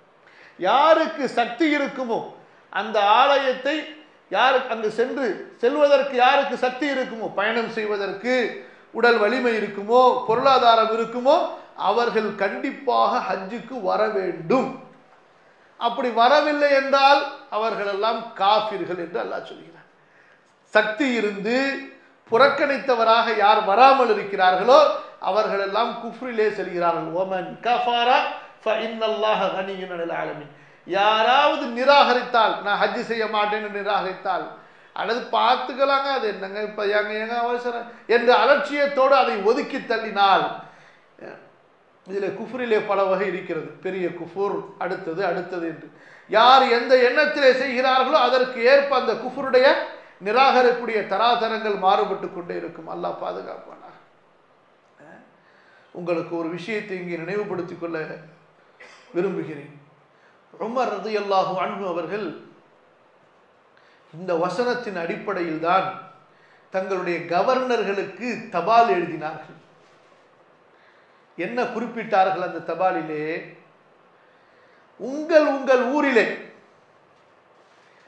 யாருக்கு சக்தி இருக்குமோ அந்த ஆலயத்தை யாரு அங்கு சென்று செல்வதற்கு யாருக்கு சக்தி இருக்குமோ பயணம் செய்வதற்கு உடல் வலிமை இருக்குமோ பொருளாதாரம் இருக்குமோ அவர்கள் கண்டிப்பாக ஹஜ்ஜுக்கு வர வேண்டும் அப்படி வரவில்லை என்றால் அவர்களெல்லாம் காஃபிர்கள் என்று அல்லாஹ் சொல்கிறார் சக்தி இருந்து புறக்கணித்தவராக யார் வராமல் இருக்கிறார்களோ அவர்களெல்லாம் குஃப்ரிலே செல்கிறார்கள் ஓமன் கஃபாரா ஃபஇன்னல்லாஹ கனியுன் அனில் ஆலமீன் யாராவது நிராகரித்தால் நான் ஹஜ்ஜு செய்ய மாட்டேன்னு நிராகரித்தால் அல்லது பார்த்துக்கலாங்க அது என்னங்க இப்போ எங்க எங்க அவசரம் என்ற அலட்சியத்தோடு அதை ஒதுக்கி தள்ளினால் இதில் குஃப்ரிலே பல வகை இருக்கிறது பெரிய குஃபுர் அடுத்தது அடுத்தது என்று யார் எந்த எண்ணத்திலே செய்கிறார்களோ அதற்கு ஏற்ப அந்த குஃபருடைய நிராகரிக்கூடிய தராதரங்கள் மாறுபட்டு கொண்டே இருக்கும் அல்லாஹ் பாதுகாப்பானாக உங்களுக்கு ஒரு விஷயத்தை இங்கே நினைவுபடுத்திக் கொள்ள விரும்புகிறேன் உமர் ரதியல்லாஹு அன்ஹு அவர்கள் இந்த வசனத்தின் அடிப்படையில் தான் தங்களுடைய கவர்னர்களுக்கு தபால் எழுதினார்கள் என்ன குறிப்பிட்டார்கள் அந்த தபாலிலே உங்கள் உங்கள் ஊரிலே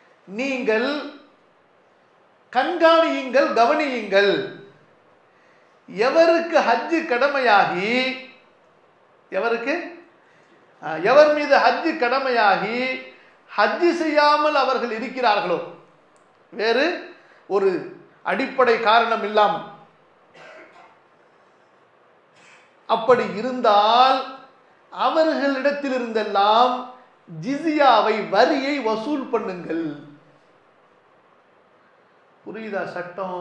நீங்கள் கண்காணியுங்கள் கவனியுங்கள் எவருக்கு ஹஜ்ஜு கடமையாகி எவருக்கு ஆ, எவர் மீது ஹஜ்ஜு கடமையாகி ஹஜ்ஜு செய்யாமல் அவர்கள் இருக்கிறார்களோ வேறு ஒரு அடிப்படை காரணம் இல்லாமல் அப்படி இருந்தால் அவர்களிடத்திலிருந்தெல்லாம் ஜிசியாவை வரியை வசூல் பண்ணுங்கள் புரியுதா சட்டம்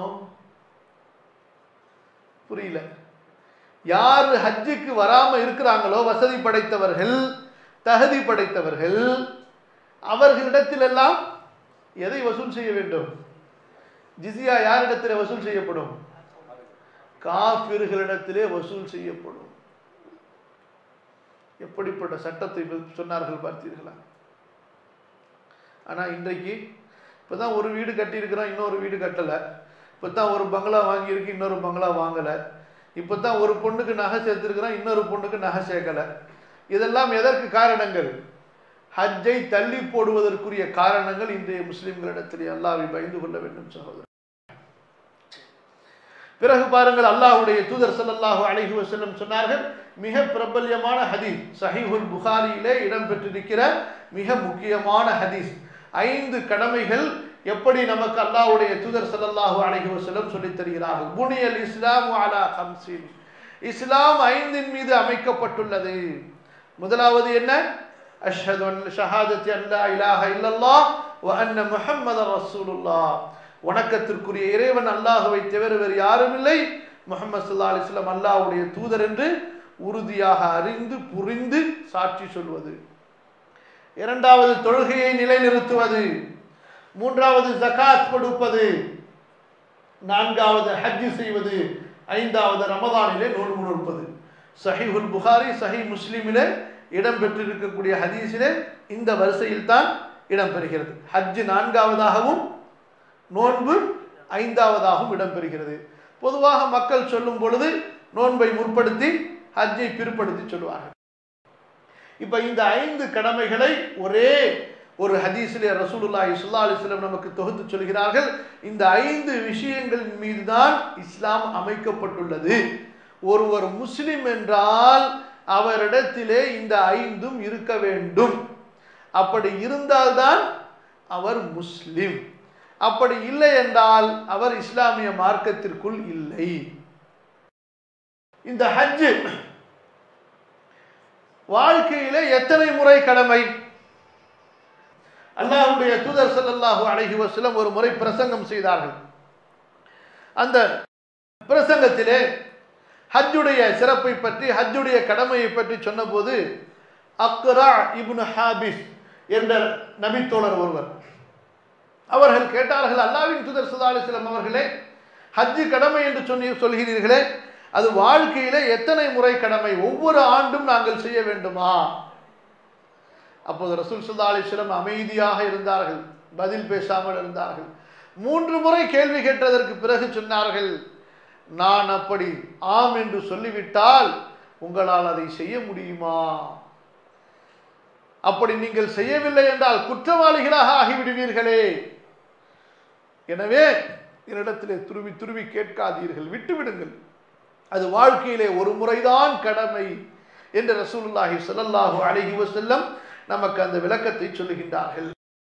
புரியல யார் ஹஜ்ஜுக்கு வராம இருக்கிறாங்களோ வசதி படைத்தவர்கள் தகுதி படைத்தவர்கள் அவர்களிடத்திலெல்லாம் எதை வசூல் செய்ய வேண்டும் ஜிசியா யாரிடத்தில் வசூல் செய்யப்படும் காபிர்களிடத்திலே வசூல் செய்யப்படும் எப்படிப்பட்ட சட்டத்தை சொன்னார்கள் பார்த்தீர்களா ஆனா இன்றைக்கு இப்பதான் ஒரு வீடு கட்டியிருக்கிறோம் இன்னொரு வீடு கட்டலை இப்பதான் ஒரு பங்களா வாங்கியிருக்கு இன்னொரு பங்களா வாங்கலை இப்பதான் ஒரு பொண்ணுக்கு நகை சேர்த்திருக்கிறோம் இன்னொரு பொண்ணுக்கு நகை சேர்க்கலை இதெல்லாம் எதற்கு காரணங்கள் ஹஜ்ஜை தள்ளி போடுவதற்குரிய காரணங்கள் இன்றைய முஸ்லிம்களிடத்தில் அல்லாவை பயந்து கொள்ள வேண்டும் சகோதரர் பிறகு பாருங்கள் அல்லாஹ்வுடைய தூதர் ஸல்லல்லாஹு அலைஹி வஸல்லம் சொன்னார்கள் மிக பிரபல்யமான ஹதீஸ் சஹீஹுல் புகாரியிலே இடம்பெற்றிருக்கிற மிக முக்கியமான ஹதீஸ் ஐந்து கடமைகள் எப்படி நமக்கு அல்லாஹ்வுடைய தூதர் ஸல்லல்லாஹு அலைஹி வஸல்லம் சொல்லித் தருகிறார்கள் புனியல் இஸ்லாம் அலா ஹம்சின் இஸ்லாம் ஐந்தின் மீது அமைக்கப்பட்டுள்ளது முதலாவது என்ன அஷ்ஹது அன் ஷஹாதத்தி அல்லா இலாஹ இல்லல்லாஹ் வ அன்ன முஹம்மதர் ரசூலுல்லாஹ் வணக்கத்திற்குரிய இறைவன் அல்லாஹுவை தவிர வேறு யாரும் இல்லை முகமது சல்லா அலிஸ்லாம் அல்லாஹ்வுடைய தூதர் என்று உறுதியாக அறிந்து புரிந்து சாட்சி சொல்வது இரண்டாவது தொழுகையை நிலைநிறுத்துவது மூன்றாவது ஜகாத் கொடுப்பது நான்காவது ஹஜ் செய்வது ஐந்தாவது ரமதானிலே நோன்பு நோற்பது சஹீஹுல் புகாரி சஹி முஸ்லிமிலே இடம்பெற்றிருக்கக்கூடிய ஹதீஸிலே இந்த வரிசையில் தான் இடம்பெறுகிறது ஹஜ் நான்காவதாகவும் நோன்பு ஐந்தாவதாகவும் இடம்பெறுகிறது பொதுவாக மக்கள் சொல்லும் பொழுது நோன்பை முற்படுத்தி ஹஜ்ஜை பிற்படுத்தி சொல்லுவார்கள் இப்ப இந்த ஐந்து கடமைகளை ஒரே ஒரு ஹதீஸிலே ரசூலுல்லாஹி ஸல்லல்லாஹு அலைஹி வஸல்லம் நமக்கு தொகுத்து சொல்கிறார்கள் இந்த ஐந்து விஷயங்களின் மீதுதான் இஸ்லாம் அமைக்கப்பட்டுள்ளது ஒருவர் முஸ்லிம் என்றால் அவரிடத்திலே இந்த ஐந்தும் இருக்க வேண்டும் அப்படி இருந்தால்தான் அவர் முஸ்லிம் அப்படி இல்லை என்றால் அவர் இஸ்லாமிய மார்க்கத்திற்குள் இல்லை இந்த ஹஜ் வாழ்க்கையிலே எத்தனை முறை கடமை அல்லாஹ்வுடைய தூதர் ஸல்லல்லாஹு அலைஹி வஸல்லம் ஒரு முறை பிரசங்கம் செய்தார்கள் அந்த பிரசங்கத்திலே ஹஜ்ஜுடைய சிறப்பை பற்றி ஹஜ்ஜுடைய கடமையை பற்றி சொன்னபோது அக்ரா இப்னு ஹாபிஸ் என்ற நபித்தோழர் ஒருவர் அவர்கள் கேட்டார்கள் அல்லாவின் தூதர் ஸல்லல்லாஹு அலைஹி வஸல்லம் அவர்களே ஹஜ்ஜு கடமை என்று சொல்லி சொல்கிறீர்களே அது வாழ்க்கையிலே எத்தனை முறை கடமை ஒவ்வொரு ஆண்டும் நாங்கள் செய்ய வேண்டுமா அப்போது ரசூல் சுல்லா அலிஸ்லம் அமைதியாக இருந்தார்கள் பதில் பேசாமல் இருந்தார்கள் மூன்று முறை கேள்வி கேட்டதற்கு பிறகு சொன்னார்கள் நான் அப்படி ஆம் என்று சொல்லிவிட்டால் உங்களால் அதை செய்ய முடியுமா அப்படி நீங்கள் செய்யவில்லை என்றால் குற்றவாளிகளாக ஆகிவிடுவீர்களே எனவே என்னிடத்திலே துருவி துருவி கேட்காதீர்கள் விட்டுவிடுங்கள் அது வாழ்க்கையிலே ஒரு முறைதான் கடமை என்று ரசூலுல்லாஹி ஸல்லல்லாஹு அலைஹி வஸல்லம் நமக்கு அந்த விளக்கத்தை சொல்லுகின்றார்கள்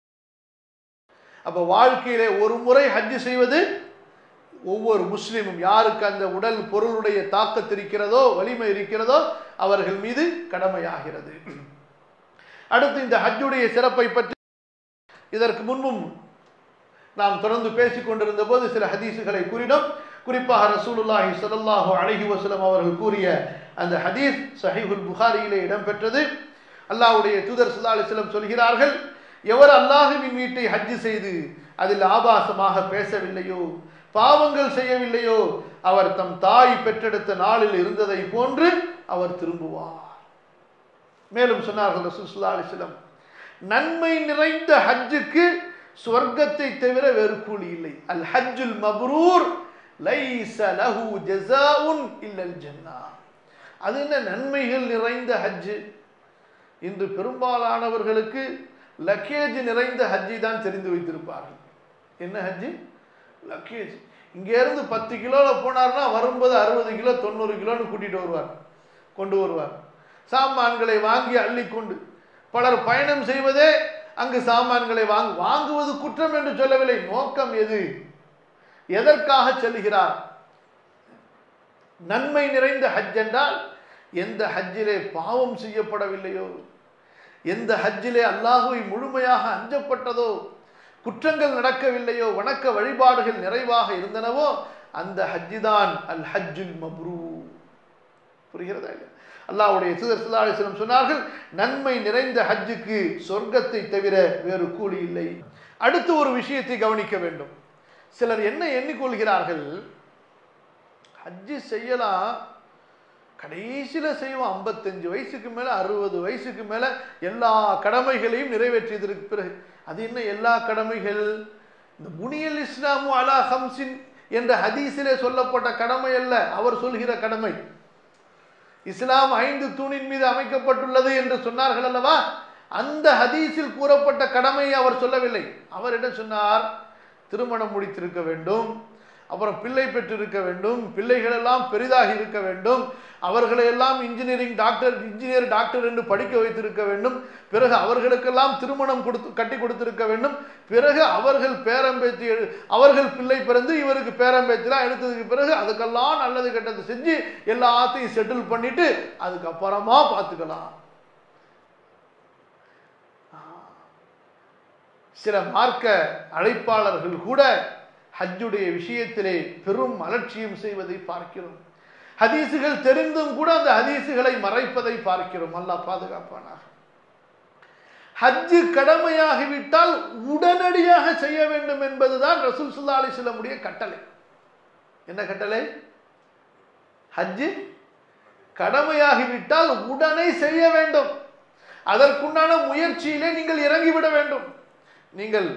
அப்ப வாழ்க்கையிலே ஒரு முறை ஹஜ் செய்வது ஒவ்வொரு முஸ்லிமும் யாருக்கு அந்த உடல் பொருளுடைய தாக்கத்து இருக்கிறதோ வலிமை இருக்கிறதோ அவர்கள் மீது கடமையாகிறது அடுத்து இந்த ஹஜ்ஜுடைய சிறப்பை பற்றி இதற்கு முன்பும் நாம் தொடர்ந்து பேசிக் கொண்டிருந்த போது சில ஹதீஸுகளை கூறினோம் குறிப்பாக ரசூலுல்லாஹி ஸல்லல்லாஹு அலைஹி வஸல்லம் அவர்கள் கூறிய அந்த ஹதீஸ் சஹீஹுல் புகாரியிலே இடம்பெற்றது அல்லாஹ்வுடைய தூதர் ஸல்லல்லாஹு அலைஹி வஸல்லம் சொல்கிறார்கள் எவர் அல்லாஹ்வின் வீட்டை ஹஜ் செய்து அதில் ஆபாசமாக பேசவில்லையோ பாவங்கள் செய்யவில்லையோ அவர் தம் தாய் பெற்றெடுத்த நாளில் இருந்ததை போன்று அவர் திரும்புவார் மேலும் சொன்னார்கள் ரசூல் ஸல்லல்லாஹு அலைஹி வஸல்லம் நன்மை நிறைந்த ஹஜ்ஜுக்கு சொர்க்கத்தை தவிர வேறு கூலி இல்லை அல் ஹஜ்ஜுல் மப்ரூர் லைஸ லஹு ஜஸாஉன் இல்லல் ஜன்னா அது என்ன நன்மைகள் நிறைந்த ஹஜ் இன்று பெரும்பாலானவர்களுக்கு லக்கேஜ் நிறைந்த ஹஜ்ஜை தான் தெரிந்து வைத்திருப்பார்கள் என்ன ஹஜ்ஜி லக்கேஜ் இங்க இருந்து பத்து கிலோல போனார்னா வரும்போது அறுபது கிலோ தொண்ணூறு கிலோன்னு கூட்டிட்டு வருவார் கொண்டு வருவார் சாமான்களை வாங்கி அள்ளி கொண்டு பலர் பயணம் செய்வதே அங்கு சாமான்களை வாங்கு வாங்குவது குற்றம் என்று சொல்லவில்லை நோக்கம் எது எதற்காக செல்கிறார் நன்மை நிறைந்த ஹஜ் என்றால் எந்த ஹஜ்ஜிலே பாவம் செய்யப்படவில்லையோ எந்த ஹஜ்ஜிலே அல்லாஹுவை முழுமையாக அஞ்சப்பட்டதோ குற்றங்கள் நடக்கவில்லையோ வணக்க வழிபாடுகள் நிறைவாக இருந்தனவோ அந்த ஹஜ்ஜி தான் அல் ஹஜ்ஜுல் மப்ரூ புரிகிறதா இல்லையா அல்லாஹ்வுடைய தூதர் ஸல்லல்லாஹு அலைஹி வஸல்லம் சொன்னார்கள் நன்மை நிறைந்த ஹஜ்ஜுக்கு சொர்க்கத்தை தவிர வேறு கூலி இல்லை அடுத்து ஒரு விஷயத்தை கவனிக்க வேண்டும் சிலர் என்ன எண்ணிக்கொள்கிறார்கள் ஹஜ்ஜு செய்யலாம் கடைசியில் செய்வோம் ஐம்பத்தஞ்சு வயசுக்கு மேலே அறுபது வயசுக்கு மேலே எல்லா கடமைகளையும் நிறைவேற்றியதற்கு பிறகு அது என்ன எல்லா கடமைகள் இந்த புனியல் இஸ்லாமு அலா ஹம்சின் என்ற ஹதீஸிலே சொல்லப்பட்ட கடமை அல்ல அவர் சொல்கிற கடமை இஸ்லாம் ஐந்து தூணின் மீது அமைக்கப்பட்டுள்ளது என்று சொன்னார்கள் அல்லவா அந்த ஹதீஸில் கூறப்பட்ட கடமையை அவர் சொல்லவில்லை அவர் என்ன சொன்னார் திருமணம் முடித்திருக்க வேண்டும் அப்புறம் பிள்ளை பெற்றிருக்க வேண்டும் பிள்ளைகள் எல்லாம் பெரிதாகி இருக்க வேண்டும் அவர்களை எல்லாம் இன்ஜினியரிங் டாக்டர் இன்ஜினியர் டாக்டர் என்று படிக்க வைத்திருக்க வேண்டும் பிறகு அவர்களுக்கெல்லாம் திருமணம் கொடுத்து கட்டி கொடுத்திருக்க வேண்டும் பிறகு அவர்கள் பேரம்பேத்தி எடு- அவர்கள் பிள்ளை பிறந்து இவருக்கு பேரம்பேத்திலாம் எடுத்ததுக்கு பிறகு அதுக்கெல்லாம் நல்லது கெட்டது செஞ்சு எல்லாத்தையும் செட்டில் பண்ணிட்டு அதுக்கப்புறமா பார்த்துக்கலாம் சில மார்க்க அழைப்பாளர்கள் கூட ஹஜ்ஜுடைய விஷயத்திலே பெரும் அலட்சியம் செய்வதை பார்க்கிறோம் ஹதீசுகள் தெரிந்தும் கூட அந்த ஹதீசுகளை மறைப்பதை பார்க்கிறோம் அல்லாஹ் பாதுகாப்பானாக ஹஜ்ஜு கடமையாகிவிட்டால் உடனடியாக செய்ய வேண்டும் என்பதுதான் ரசூல் சுல்லா அலிஸ்லமுடைய கட்டளை என்ன கட்டளை ஹஜ்ஜு கடமையாகிவிட்டால் உடனே செய்ய வேண்டும் அதற்குண்டான முயற்சியிலே நீங்கள் இறங்கிவிட வேண்டும் நீங்கள்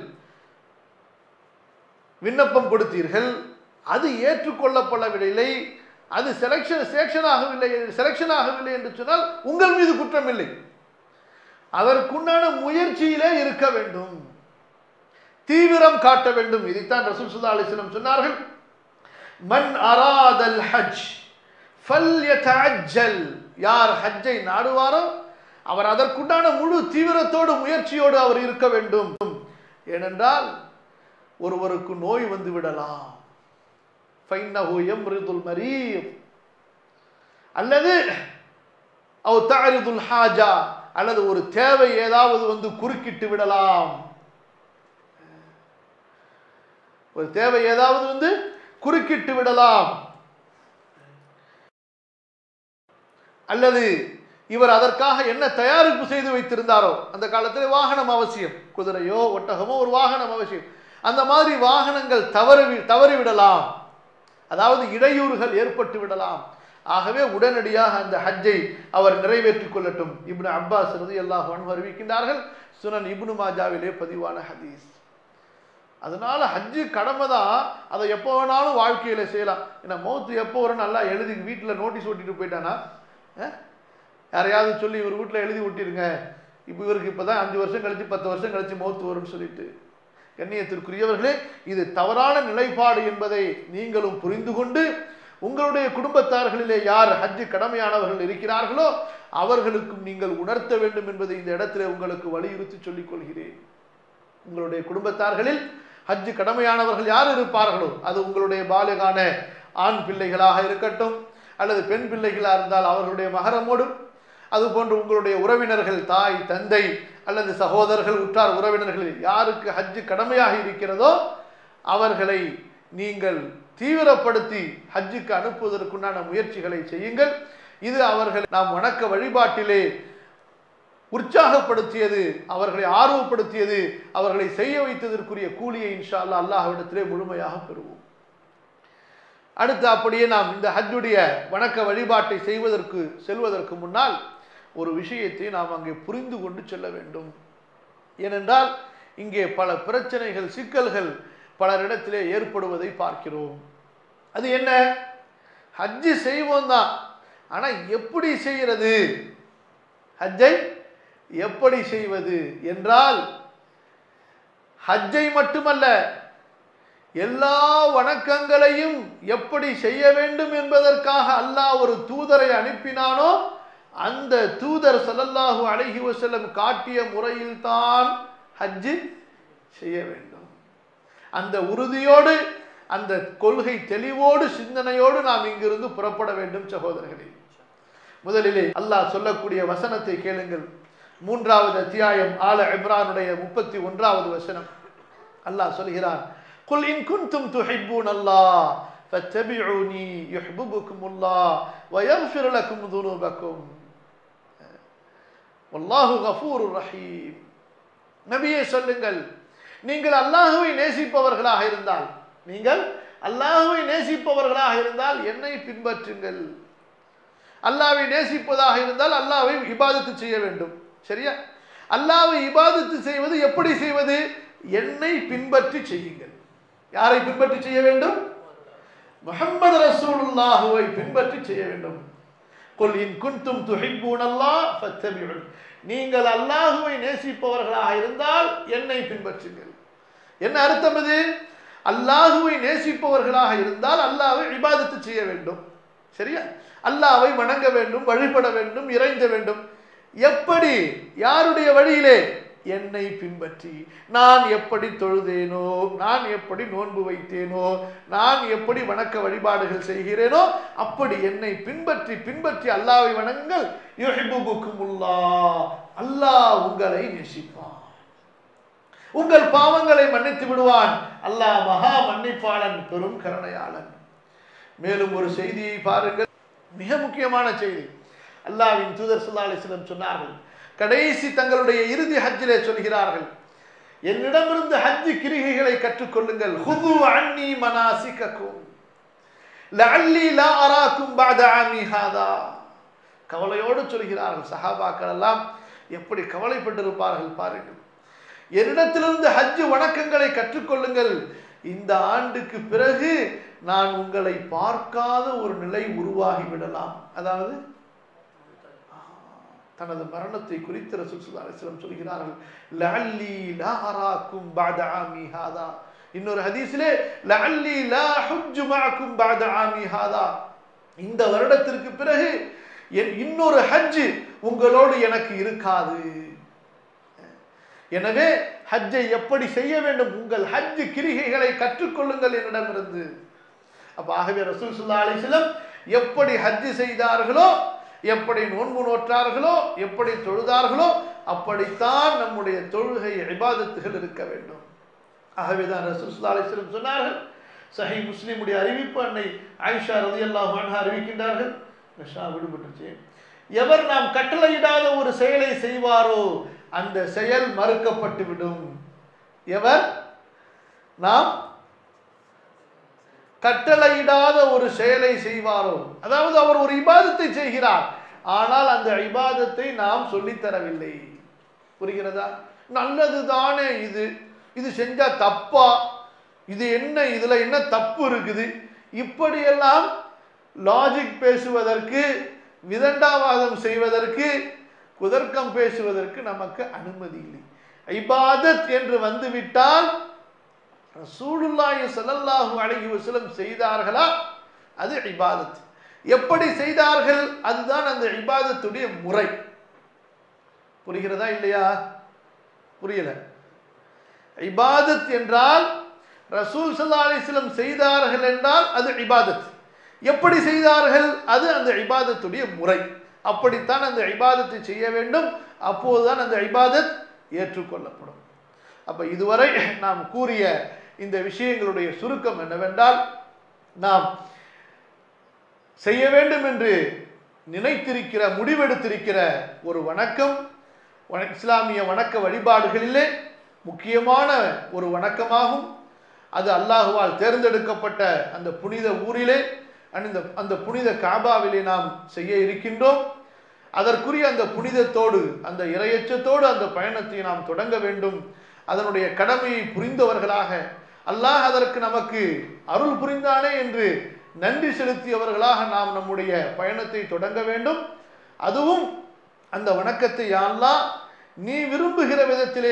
விண்ணப்பம் கொடுத்தீர்கள் அது ஏற்றுக்கொள்ளப்படவில்லை அது செலக்ஷன் செலக்ஷன் ஆகவில்லை செலக்ஷன் ஆகவில்லை என்று சொன்னால் உங்கள் மீது குற்றம் இல்லை அதற்குண்டான முயற்சியிலே இருக்க வேண்டும் தீவிரம் காட்ட வேண்டும் இதைத்தான் ரசூல் சுல்லா அலிஸ்லம் சொன்னார்கள் மன் அராதல் ஹஜ் ஃபல்யதஅஜ்ஜல் யார் ஹஜ்ஜை நாடுவாரோ அவர் அதற்குண்டான முழு தீவிரத்தோடு முயற்சியோடு அவர் இருக்க வேண்டும் ஏனென்றால் ஒருவருக்கு நோய் வந்து விடலாம் ஃபைன்னஹு யம்ரிதுல் மரீத் அல்லது அவ் தஅரிதுல் ஹாஜா அல்லது ஒரு தேவை ஏதாவது வந்து குறுக்கிட்டு விடலாம் ஒரு தேவை ஏதாவது வந்து குறுக்கிட்டு விடலாம் அல்லது இவர் அதற்காக என்ன தயாரிப்பு செய்து வைத்திருந்தாரோ அந்த காலத்தில் வாகனம் அவசியம் குதிரையோ ஒட்டகமோ ஒரு வாகனம் அவசியம் அந்த மாதிரி வாகனங்கள் தவறி தவறிவிடலாம் அதாவது இடையூறுகள் ஏற்பட்டு விடலாம் ஆகவே உடனடியாக அந்த ஹஜ்ஜை அவர் நிறைவேற்றிக் கொள்ளட்டும் இப்னு அப்பாஸ் ரதி அல்லாஹ் அறிவிக்கின்றார்கள் சுனன் இப்னு மாஜாவிலே பதிவான ஹதீஸ் அதனால ஹஜ்ஜு கடமை தான் அதை எப்போ வேணாலும் வாழ்க்கையில செய்யலாம் ஏன்னா மௌத்து எப்போ வரும் நல்லா எழுதி வீட்டில் நோட்டீஸ் ஒட்டிட்டு போயிட்டானா அஹ்? யாரையாவது சொல்லி இவர் வீட்டில் எழுதி ஒட்டிருங்க இப்போ இவருக்கு இப்போ தான் அஞ்சு வருஷம் கழிச்சு பத்து வருஷம் கழிச்சு மௌத்து வரும்னு சொல்லிட்டு கண்ணியத்திற்குரியவர்களே இது தவறான நிலைப்பாடு என்பதை நீங்களும் புரிந்து கொண்டு உங்களுடைய குடும்பத்தார்களிலே யார் ஹஜ்ஜு கடமையானவர்கள் இருக்கிறார்களோ அவர்களுக்கும் நீங்கள் உணர்த்த வேண்டும் என்பதை இந்த இடத்திலே உங்களுக்கு வலியுறுத்தி சொல்லிக் கொள்கிறேன் உங்களுடைய குடும்பத்தார்களில் ஹஜ்ஜு கடமையானவர்கள் யார் இருப்பார்களோ அது உங்களுடைய பாலிகான ஆண் பிள்ளைகளாக இருக்கட்டும் அல்லது பெண் பிள்ளைகளாக இருந்தால் அவர்களுடைய மகரமோடு அதுபோன்று உங்களுடைய உறவினர்கள் தாய் தந்தை அல்லது சகோதரர்கள் உற்றார் உறவினர்கள் யாருக்கு ஹஜ்ஜு கடமையாக இருக்கிறதோ அவர்களை நீங்கள் தீவிரப்படுத்தி ஹஜ்ஜுக்கு அனுப்புவதற்குண்டான முயற்சிகளை செய்யுங்கள் இது அவர்கள் நாம் வணக்க வழிபாட்டிலே உற்சாகப்படுத்தியது அவர்களை ஆர்வப்படுத்தியது அவர்களை செய்ய வைத்ததற்குரிய கூலியை இன்ஷா அல்லாஹ் அல்லாஹ்விடத்திலே முழுமையாக பெறுவோம் அடுத்து அப்படியே நாம் இந்த ஹஜ்ஜுடைய வணக்க வழிபாட்டை செய்வதற்கு செல்வதற்கு முன்னால் ஒரு விஷயத்தை நாம் அங்கே புரிந்து கொண்டு செல்ல வேண்டும் ஏனென்றால் இங்கே பல பிரச்சனைகள் சிக்கல்கள் பலரிடத்திலே ஏற்படுவதை பார்க்கிறோம் அது என்ன ஹஜ்ஜு செய்வோம் தான் ஆனா எப்படி செய்கிறது ஹஜ்ஜை எப்படி செய்வது என்றால் ஹஜ்ஜை மட்டுமல்ல எல்லா வணக்கங்களையும் எப்படி செய்ய வேண்டும் என்பதற்காக அல்லாஹ் ஒரு தூதரை அனுப்பினானோ அந்த தூதர் ஸல்லல்லாஹு அலைஹி வஸல்லம் காட்டிய முறையில் தான் ஹஜ்ஜு செய்ய வேண்டும் அந்த உறுதியோடு அந்த கொள்கை தெளிவோடு சிந்தனையோடு நாம் இங்கிருந்து புறப்பட வேண்டும் சகோதரர்களே முதலிலே அல்லாஹ் சொல்லக்கூடிய வசனத்தை கேளுங்கள் மூன்றாவது அத்தியாயம் ஆல இம்ரானுடைய முப்பத்தி ஒன்றாவது வசனம் அல்லாஹ் சொல்கிறான் குல் இன் குன்தும் துஹிப்பூன் அல்லாஹ் ஃபத்தபிஊனி யுஹிப்புக்கும் அல்லாஹ் வயக்ஃபிர் லக்கும் துனூபக்கும் வல்லாஹு கஃபூருர் ரஹீம் நபியே சொல்லுங்கள் நீங்கள் அல்லாஹுவை நேசிப்பவர்களாக இருந்தால் நீங்கள் அல்லாஹுவை நேசிப்பவர்களாக இருந்தால் என்னை பின்பற்றுங்கள் அல்லாவை நேசிப்பதாக இருந்தால் அல்லாவை இபாதத்து செய்ய வேண்டும் சரியா அல்லாவை இபாதத்து செய்வது எப்படி செய்வது என்னை பின்பற்றி செய்யுங்கள் யாரை பின்பற்றி செய்ய வேண்டும் முஹம்மது ரசூலுல்லாஹுவை பின்பற்றி செய்ய வேண்டும் கொல் இன் குன்தும் துஹிப்பூன் அல்லாஹ் ஃபத்தபிஉன் நீங்கள் அல்லாஹுவை நேசிப்பவர்களாக இருந்தால் என்னை பின்பற்றுங்கள் என்ன அர்த்தம் இது அல்லாஹுவை நேசிப்பவர்களாக இருந்தால் அல்லாஹ்வை இபாதத்து செய்ய வேண்டும் சரியா அல்லாஹ்வை வணங்க வேண்டும் வழிபட வேண்டும் இறைஞ்ச வேண்டும் எப்படி யாருடைய வழியிலே என்னை பின்பற்றி நான் எப்படி தொழுதேனோ நான் எப்படி நோன்பு வைத்தேனோ நான் எப்படி வணக்க வழிபாடுகள் செய்கிறேனோ அப்படி என்னை பின்பற்றி பின்பற்றி அல்லாஹ்வை வணங்குங்கள் யுஹிப்புக்குமுல்லாஹ் அல்லாஹ் உங்களை நேசிப்பான் உங்கள் பாவங்களை மன்னித்து விடுவான் அல்லாஹ் மகா மன்னிப்பாளன் பெரும் கருணையாளன் மேலும் ஒரு செய்தியை பாருங்கள் மிக முக்கியமான செய்தி அல்லாஹ்வின் தூதர் ஸல்லல்லாஹு அலைஹி வஸல்லம் சொன்னார்கள் கடைசி தங்களுடைய இறுதி ஹஜ்ஜிலே சொல்கிறார்கள் என்னிடமிருந்து ஹஜ் கிரிகைகளை கற்றுக்கொள்ளுங்கள் ஹுது அன்னி மனாசிகக்கும் லஅல்லி லா அராக்கும் பஅத ஆமி ஹாதா கவலையோடு சொல்கிறார்கள் சஹாபாக்கள் எல்லாம் எப்படி கவலைப்பட்டிருப்பார்கள் பாருங்கள் என்னிடத்திலிருந்து ஹஜ் வணக்கங்களை கற்றுக்கொள்ளுங்கள் இந்த ஆண்டுக்கு பிறகு நான் உங்களை பார்க்காத ஒரு நிலை உருவாகி விடலாம் அதாவது தனது மரணத்தை குறித்து ரசூல் ஸல்லல்லாஹு அலைஹி வஸல்லம் சொல்கிறார்கள் லஅல்லி லா அராக்கும் பஅத ஆமி ஹாதா இன்னொரு ஹதீஸிலே லஅல்லி லா ஹுஜ்ஜு மஅக்கும் பஅத ஆமி ஹாதா இந்த வருடத்திற்கு பிறகு என் இன்னொரு ஹஜ் உங்களோடு எனக்கு இருக்காது எனவே ஹஜ்ஜை எப்படி செய்ய வேண்டும் உங்கள் ஹஜ் கிரிகைகளை கற்றுக்கொள்ளுங்கள் என்னிடமிருந்து அப்ப ஆகவே ரசூல் ஸல்லல்லாஹு அலைஹி வஸல்லம் எப்படி ஹஜ் செய்தார்களோ எப்படி நோன்பு நோற்றார்களோ எப்படி தொழுதார்களோ அப்படித்தான் நம்முடைய தொழுகை இபாதத்துகள் இருக்க வேண்டும் ஆகவேதான் ரசூல் ஸல்லல்லாஹு அலைஹி வஸல்லம் சொன்னார்கள் சஹி முஸ்லிமுடைய அறிவிப்பு அன்னை ஆயிஷா ரலியல்லாஹு அன்ஹா அறிவிக்கின்றார்கள் நஷா விடுபட்டுச்சு எவர் நாம் கட்டளையிடாத ஒரு செயலை செய்வாரோ அந்த செயல் மறுக்கப்பட்டு விடும் எவர் நாம் கட்டளையிடாத ஒரு செயலை செய்வாரோ அதாவது அவர் ஒரு இபாதத்தை செய்கிறார் ஆனால் அந்த இபாதத்தை நாம் சொல்லித் தரவில்லை புரிகிறதா நல்லது தானே இது இது செஞ்சா தப்பா இது என்ன இதுல என்ன தப்பு இருக்குது இப்படியெல்லாம் லாஜிக் பேசுவதற்கு விதண்டாவாதம் செய்வதற்கு குதர்க்கம் பேசுவதற்கு நமக்கு அனுமதி இல்லை இபாதத் என்று வந்துவிட்டால் ரசூலுல்லாஹி ஸல்லல்லாஹு அலைஹி வஸல்லம் செய்தார்களா அது இபாதத் எப்படி செய்தார்கள் அதுதான் அந்த இபாதத்துடைய முறை புரிகிறதா இல்லையா புரியல இபாதத் என்றால் ரசூல் ஸல்லல்லாஹு அலைஹி வஸல்லம் செய்தார்கள் என்றால் அது இபாதத் எப்படி செய்தார்கள் அது அந்த இபாதத்துடைய முறை அப்படித்தான் அந்த இபாதத்தை செய்ய வேண்டும் அப்போதுதான் அந்த இபாதத் ஏற்றுக்கொள்ளப்படும் அப்ப இதுவரை நாம் கூறிய இந்த விஷயங்களுடைய சுருக்கம் என்னவென்றால் நாம் செய்ய வேண்டும் என்று நினைத்திருக்கிற முடிவெடுத்திருக்கிற ஒரு வணக்கம் வண- இஸ்லாமிய வணக்க வழிபாடுகளிலே முக்கியமான ஒரு வணக்கமாகும் அது அல்லாஹுவால் தேர்ந்தெடுக்கப்பட்ட அந்த புனித ஊரிலே அந்த அந்த புனித காபாவிலே நாம் செய்ய இருக்கின்றோம் அதற்குரிய அந்த புனிதத்தோடு அந்த இரையச்சத்தோடு அந்த பயணத்தை நாம் தொடங்க வேண்டும் அதனுடைய கடமையை புரிந்தவர்களாக அல்லாஹ் அதற்கு நமக்கு அருள் புரிந்தானே என்று நன்றி செலுத்தியவர்களாக நாம் நம்முடைய பயணத்தை தொடங்க வேண்டும் அதுவும் அந்த வணக்கத்தை யா அல்லாஹ் நீ விரும்புகிற விதத்திலே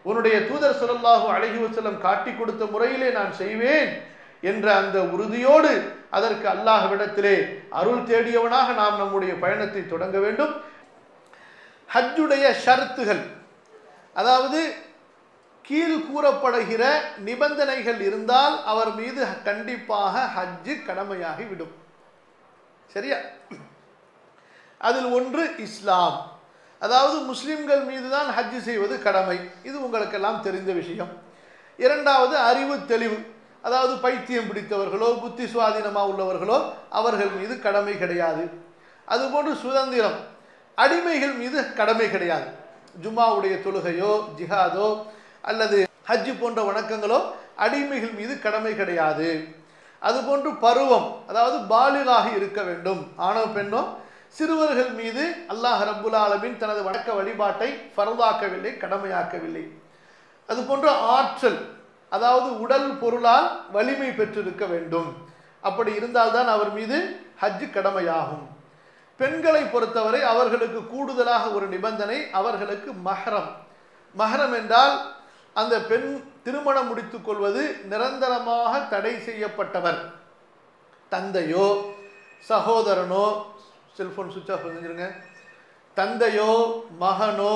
உன்னுடைய தூதர் ஸல்லல்லாஹு அலைஹி வஸல்லம் காட்டி கொடுத்த முறையிலே நான் செய்வேன் என்ற அந்த உறுதியோடு அதற்கு அல்லாஹ்விடத்திலே அருள் தேடியவனாக நாம் நம்முடைய பயணத்தை தொடங்க வேண்டும் ஹஜ்ஜுடைய ஷரத்துகள் அதாவது கீழ் கூறப்படுகிற நிபந்தனைகள் இருந்தால் அவர் மீது கண்டிப்பாக ஹஜ்ஜு கடமையாகி விடும் சரியா அதில் ஒன்று இஸ்லாம் அதாவது முஸ்லிம்கள் மீது தான் ஹஜ்ஜு செய்வது கடமை இது உங்களுக்கெல்லாம் தெரிந்த விஷயம் இரண்டாவது அறிவு தெளிவு அதாவது பைத்தியம் பிடித்தவர்களோ புத்தி சுவாதீனமாக உள்ளவர்களோ அவர்கள் மீது கடமை கிடையாது அதுபோன்று சுதந்திரம் அடிமைகள் மீது கடமை கிடையாது ஜும்மாவுடைய தொழுகையோ ஜிஹாதோ அல்லது ஹஜ்ஜு போன்ற வணக்கங்களோ அடிமைகள் மீது கடமை கிடையாது அதுபோன்று பருவம் அதாவது பாலிகாக இருக்க வேண்டும் ஆணோ பெண்ணோ சிறுவர்கள் மீது அல்லாஹ் ரப்புல் ஆலமீன் தனது வணக்க வழிபாட்டை ஃபரதாக்கவில்லை கடமையாக்கவில்லை அதுபோன்று ஆற்றல் அதாவது உடல் பொருளால் வலிமை பெற்றிருக்க வேண்டும் அப்படி இருந்தால்தான் அவர் மீது ஹஜ்ஜு கடமையாகும் பெண்களை பொறுத்தவரை அவர்களுக்கு கூடுதலாக ஒரு நிபந்தனை அவர்களுக்கு மஹரம் மஹரம் என்றால் அந்த பெண் திருமணம் முடித்துக் கொள்வது நிரந்தரமாக தடை செய்யப்பட்டவர் தந்தையோ சகோதரனோ செல்போன் சுவிட்ச் ஆஃப் செஞ்சிருங்க தந்தையோ மகனோ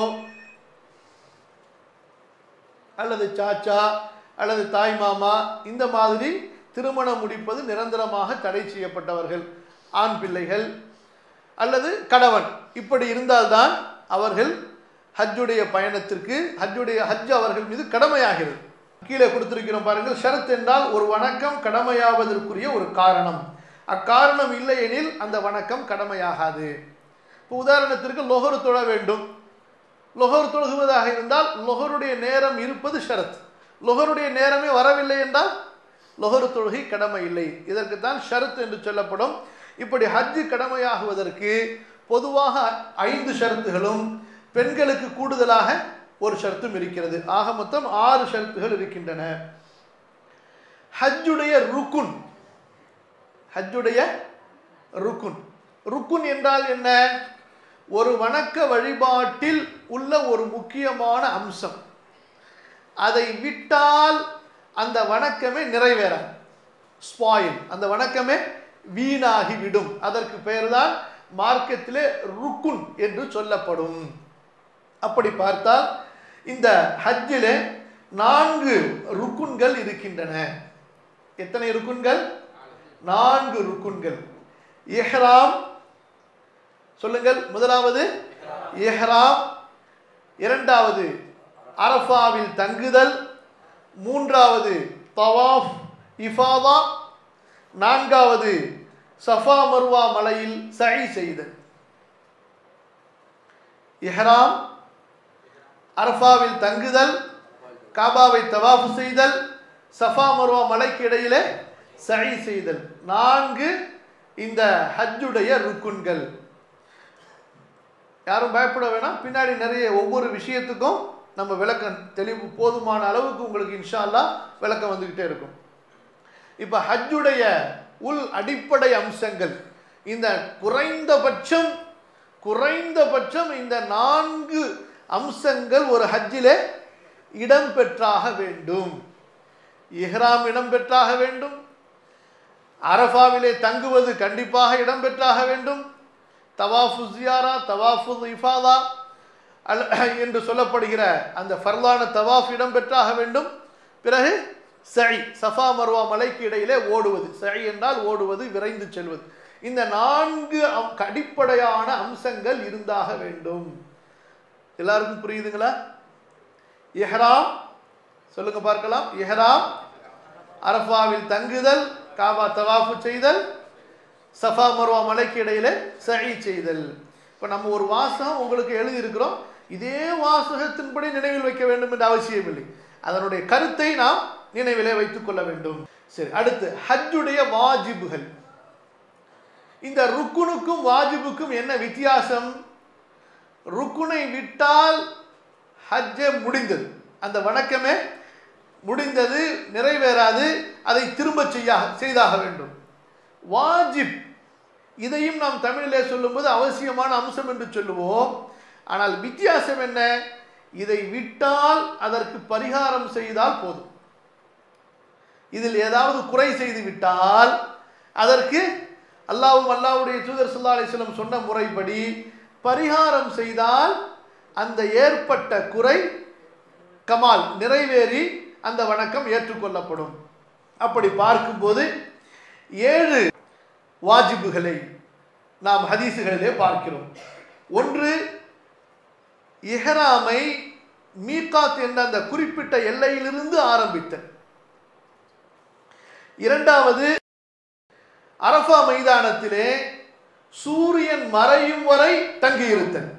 அல்லது சாச்சா அல்லது தாய் மாமா இந்த மாதிரி திருமணம் முடிப்பது நிரந்தரமாக தடை செய்யப்பட்டவர்கள் ஆண் பிள்ளைகள் அல்லது கணவன் இப்படி இருந்தால்தான் அவர்கள் ஹஜ்ஜுடைய பயணத்திற்கு ஹஜ்ஜுடைய ஹஜ் அவர்கள் மீது கடமையாகிறது கீழே கொடுத்திருக்கிறோம் பாருங்கள் ஷரத் என்றால் ஒரு வணக்கம் கடமையாவதற்குரிய ஒரு காரணம் அக்காரணம் இல்லை எனில் அந்த வணக்கம் கடமையாகாது இப்போ உதாரணத்திற்கு லொஹரு தொழ வேண்டும் லொஹர் தொழுகுவதாக இருந்தால் லொஹருடைய நேரம் இருப்பது ஷரத் லொஹருடைய நேரமே வரவில்லை என்றால் லொஹரு தொழுகை கடமை இல்லை இதற்கு தான் ஷரத் என்று சொல்லப்படும் இப்படி ஹஜ்ஜு கடமையாகுவதற்கு பொதுவாக ஐந்து ஷரத்துகளும் பெண்களுக்கு கூடுதலாக ஒரு ஷரத்தும் இருக்கிறது ஆக மொத்தம் ஆறு ஷரத்துகள் இருக்கின்றன ஹஜ்ஜுடைய ருக்குன் ஹஜ்ஜுடைய ருக்குன் ருக்குன் என்றால் என்ன ஒரு வணக்க வழிபாட்டில் உள்ள ஒரு முக்கியமான அம்சம் அதை விட்டால் அந்த வணக்கமே நிறைவேறாது ஸ்பாயில் அந்த வணக்கமே வீணாகி விடும் அதற்கு பெயர்தான் மார்க்கத்திலே ருக்குன் என்று சொல்லப்படும் அப்படி பார்த்தால் இந்த ஹஜ்ஜிலே நான்கு ருக்குன்கள் இருக்கின்றன எத்தனை ருக்குன்கள் நான்கு ருக்குன்கள் இஹ்ராம் சொல்லுங்கள் முதலாவது இஹ்ராம் இரண்டாவது அரஃபாவில் தங்குதல் மூன்றாவது தவாஃப் இஃபாதா நான்காவது சஃபா மர்வா மலையில் சஹி செய்தல் இஹ்ராம் அரஃபாவில் தங்குதல் காபாவை தவாஃப் செய்தல் சஃபா மர்வா மலைக்கு இடையிலே சஹி செய்தல் நான்கு இந்த ஹஜ்ஜுடைய ருக்குன்கள் யாரும் பயப்பட வேணாம் பின்னாடி நிறைய ஒவ்வொரு விஷயத்துக்கும் நம்ம விளக்கம் தெளிவு போதுமான அளவுக்கு உங்களுக்கு இன்ஷா அல்லாஹ் விளக்கம் வந்துக்கிட்டே இருக்கும் இப்போ ஹஜ்ஜுடைய உள் அடிப்படை அம்சங்கள் இந்த குறைந்தபட்சம் குறைந்தபட்சம் இந்த நான்கு அம்சங்கள் ஒரு ஹஜ்ஜிலே இடம்பெற்றாக வேண்டும் இஹ்ராம் இடம்பெற்றாக வேண்டும் அரஃபாவிலே தங்குவது கண்டிப்பாக இடம்பெற்றாக வேண்டும் தவாஃபு ஜியாரா தவாஃபு இஃபாதா அல் என்று சொல்லப்படுகிற அந்த ஃபர்லான தவாஃப் இடம்பெற்றாக வேண்டும் பிறகு சை சஃபா மர்வா மலைக்கு இடையிலே ஓடுவது சை என்றால் ஓடுவது விரைந்து செல்வது இந்த நான்கு அம்- அடிப்படையான அம்சங்கள் இருந்தாக வேண்டும் எல்லாருக்கும் புரியுதுங்களா இஹ்ராம் சொல்லுங்க பார்க்கலாம் இஹ்ராம் அரஃபாவில் தங்குதல் காபா தவாஃபு செய்தல் சஃபா மர்வா மலைக்கு இடையிலே சஹி செய்தல் இப்போ நம்ம ஒரு வாசகம் உங்களுக்கு எழுதியிருக்கிறோம் இதே வாசகத்தின்படி நினைவில் வைக்க வேண்டும் என்ற அவசியமில்லை அதனுடைய கருத்தை நாம் நினைவிலே வைத்துக் கொள்ள வேண்டும் சரி அடுத்து ஹஜ்ஜுடைய வாஜிபுகள் இந்த ருக்குனுக்கும் வாஜிபுக்கும் என்ன வித்தியாசம் ருக்குனை விட்டால் ஹஜ்ஜே முடிந்தது அந்த வணக்கமே முடிந்தது நிறைவேறாது அதை திரும்ப செய்ய செய்தாக வேண்டும் வாஜிப் இதையும் நாம் தமிழிலே சொல்லும்போது அவசியமான அம்சம் என்று சொல்லுவோம் ஆனால் வித்தியாசம் என்ன இதை விட்டால் அதற்கு பரிகாரம் செய்தால் போதும் இதில் ஏதாவது குறை செய்து விட்டால் அதற்கு அல்லாவும் அல்லாவுடைய தூதர் சல்லா அலிஸ்லம் சொன்ன முறைப்படி பரிகாரம் செய்தால் அந்த ஏற்பட்ட குறை கமால் நிறைவேறி அந்த வணக்கம் ஏற்றுக்கொள்ளப்படும் அப்படி பார்க்கும்போது ஏழு வாஜிபுகளை நாம் ஹதீசுகளிலே பார்க்கிறோம் ஒன்று இஹ்ராமை மீகாத் என்ற அந்த குறிப்பிட்ட எல்லையிலிருந்து ஆரம்பித்தல் இரண்டாவது அரஃபா மைதானத்திலே சூரியன் மறையும் வரை தங்கியிருத்தல்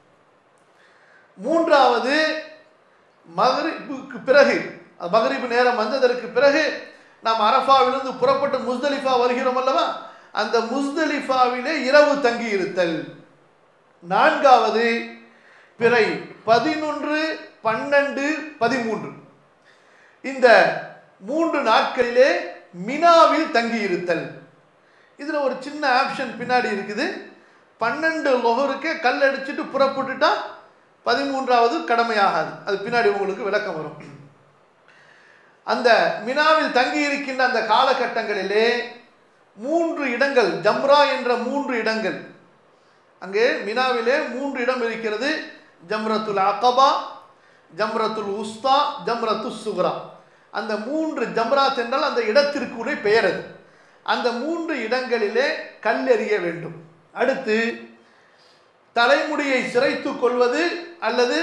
மூன்றாவது மகரிபுக்கு பிறகு மகரிபு நேரம் வந்ததற்கு பிறகு நாம் அரஃபாவிலிருந்து புறப்பட்டு முஸ்தலிஃபா வருகிறோம் அல்லவா அந்த முஸ்தலிஃபாவிலே இரவு தங்கி இருத்தல் நான்காவது பிறை பதினொன்று பன்னெண்டு பதிமூன்று இந்த மூன்று நாட்களிலே மினாவில் தங்கி இருத்தல் இதுல ஒரு சின்ன ஆப்ஷன் பின்னாடி இருக்குது பன்னெண்டு லொஹருக்கே கல் அடிச்சுட்டு புறப்பட்டுட்டா பதிமூன்றாவது கடமையாகாது அது பின்னாடி உங்களுக்கு விளக்கம் வரும் அந்த மினாவில் தங்கி இருக்கின்ற அந்த காலகட்டங்களிலே மூன்று இடங்கள் ஜம்ரா என்ற மூன்று இடங்கள் அங்கே மினாவிலே மூன்று இடம் இருக்கிறது ஜம்ரத்துல் அகபா ஜம்ரத்துல் உஸ்தா ஜம்ரத்து சுக்ரா அந்த மூன்று ஜம்ராத் என்றால் அந்த இடத்திற்குரிய பெயர் அது அந்த மூன்று இடங்களிலே கல்லெறிய வேண்டும் அடுத்து தலைமுடியை சிரைத்துக் கொள்வது அல்லது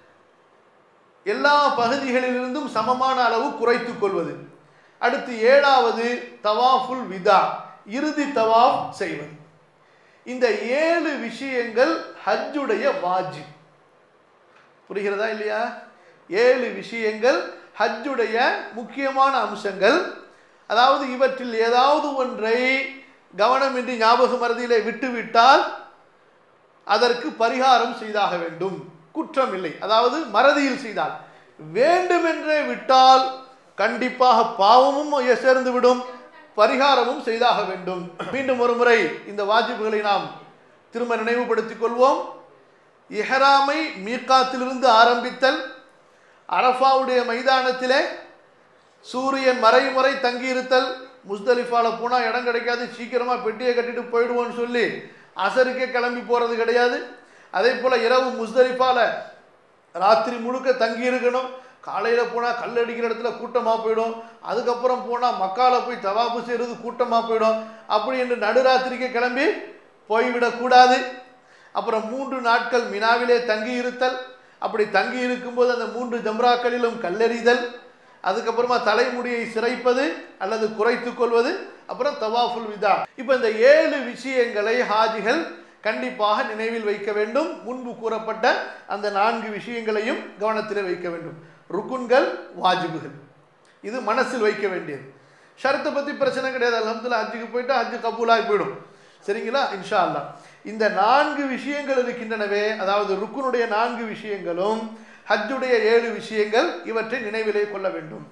எல்லா பகுதிகளிலிருந்தும் சமமான அளவு குறைத்துக் கொள்வது அடுத்து ஏழாவது தவாஃபுல் விதா இறுதி தவாஃப் செய்வது இந்த ஏழு விஷயங்கள் ஹஜ்ஜுடைய வாஜிப் புரிகிறதா இல்லையா ஏழு விஷயங்கள் ஹஜ்ஜுடைய முக்கியமான அம்சங்கள் அதாவது இவற்றில் ஏதாவது ஒன்றை கவனமின்றி ஞாபக மறதியிலே விட்டுவிட்டால் அதற்கு பரிகாரம் செய்தாக வேண்டும் குற்றம் இல்லை அதாவது மறதியில் செய்தால் வேண்டுமென்றே விட்டால் கண்டிப்பாக பாவமும் சேர்ந்து விடும் பரிகாரமும் செய்தாக வேண்டும் மீண்டும் ஒரு முறை இந்த வாஜிப்புகளை நாம் திரும்ப நினைவுபடுத்திக் கொள்வோம் இஹராமை மீக்காத்திலிருந்து ஆரம்பித்தல் அரஃபாவுடைய மைதானத்திலே சூரியன் மறையும் வரை தங்கியிருத்தல் முஸ்தலிஃபால போனால் இடம் கிடைக்காது சீக்கிரமாக பெட்டியை கட்டிட்டு போயிடுவோன்னு சொல்லி அசருக்கே கிளம்பி போகிறது கிடையாது அதே போல் இரவு முஸ்தலிஃபால ராத்திரி முழுக்க தங்கி இருக்கணும் காலையில் போனால் கல் அடிக்கிற இடத்துல கூட்டமாக போயிடும் அதுக்கப்புறம் போனால் மக்கால போய் தவாப்பு செய்கிறது கூட்டமாக போயிடும் அப்படி என்று நடுராத்திரிக்கே கிளம்பி போய்விடக்கூடாது அப்புறம் மூன்று நாட்கள் மினாவிலே தங்கி இருத்தல் அப்படி தங்கி இருக்கும்போது அந்த மூன்று ஜம்ராக்களிலும் கல்லெறிதல் அதுக்கப்புறமா தலைமுடியை சிரைப்பது அல்லது குறைத்துக் கொள்வது அப்புறம் தவாஃபுல் விதா இப்போ இந்த ஏழு விஷயங்களை ஹாஜிகள் கண்டிப்பாக நினைவில் வைக்க வேண்டும் முன்பு கூறப்பட்ட அந்த நான்கு விஷயங்களையும் கவனத்தில் வைக்க வேண்டும் ருக்குன்கள் வாஜிபுகள் இது மனசில் வைக்க வேண்டியது ஷரத்தை பற்றி பிரச்சனை கிடையாது அலமதுல்லா ஹஜ்ஜுக்கு போயிட்டு ஹஜ்ஜு கபூலாகி போயிடும் சரிங்களா இன்ஷா அல்லாஹ் இந்த நான்கு விஷயங்கள் இருக்கின்றனவே அதாவது ருக்குனுடைய நான்கு விஷயங்களும் ஹஜ்ஜுடைய ஏழு விஷயங்கள் இவற்றை நினைவிலே கொள்ள வேண்டும்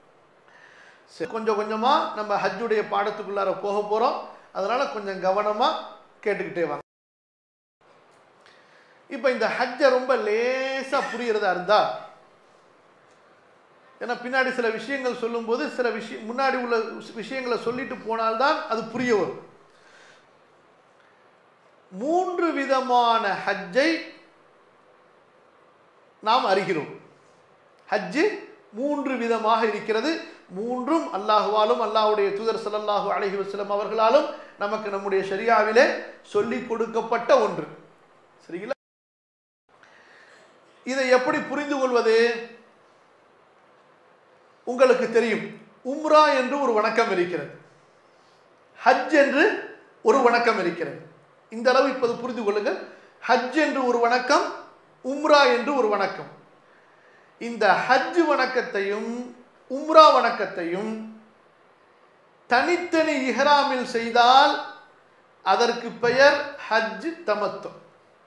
சரி, கொஞ்சம் கொஞ்சமா நம்ம ஹஜ்ஜுடைய பாடத்துக்குள்ளார போக போறோம் அதனால கொஞ்சம் கவனமா கேட்டுக்கிட்டே வாங்க இப்போ இந்த ஹஜ்ஜை ரொம்ப லேசா புரியறதா இருந்தா ஏன்னா பின்னாடி சில விஷயங்கள் சொல்லும்போது சில விஷயம் முன்னாடி உள்ள விஷயங்களை சொல்லிட்டு போனால்தான் அது புரிய வரும் மூன்று விதமான ஹஜ்ஜை நாம் அறிகிறோம் ஹஜ்ஜு மூன்று விதமாக இருக்கிறது மூன்றும் அல்லாஹுவாலும் அல்லாஹ்வுடைய தூதர் ஸல்லல்லாஹு அலைஹி வஸல்லம் அவர்களாலும் நமக்கு நம்முடைய ஷரியாவிலே சொல்லிக் கொடுக்கப்பட்ட ஒன்று சரிங்களா இதை எப்படி புரிந்து கொள்வது உங்களுக்கு தெரியும் உம்ரா என்று ஒரு வணக்கம் இருக்கிறது ஹஜ் என்று ஒரு வணக்கம் இருக்கிறது இந்த அளவு இப்போது புரிந்து கொள்ளுங்கள் ஹஜ் என்று ஒரு வணக்கம் உம்ரா என்று ஒரு வணக்கம் இந்த ஹஜ் வணக்கத்தையும் உம்ரா வணக்கத்தையும் தனித்தனி இஹ்ராமில் செய்தால் அதற்கு பெயர் ஹஜ் தமத்தும்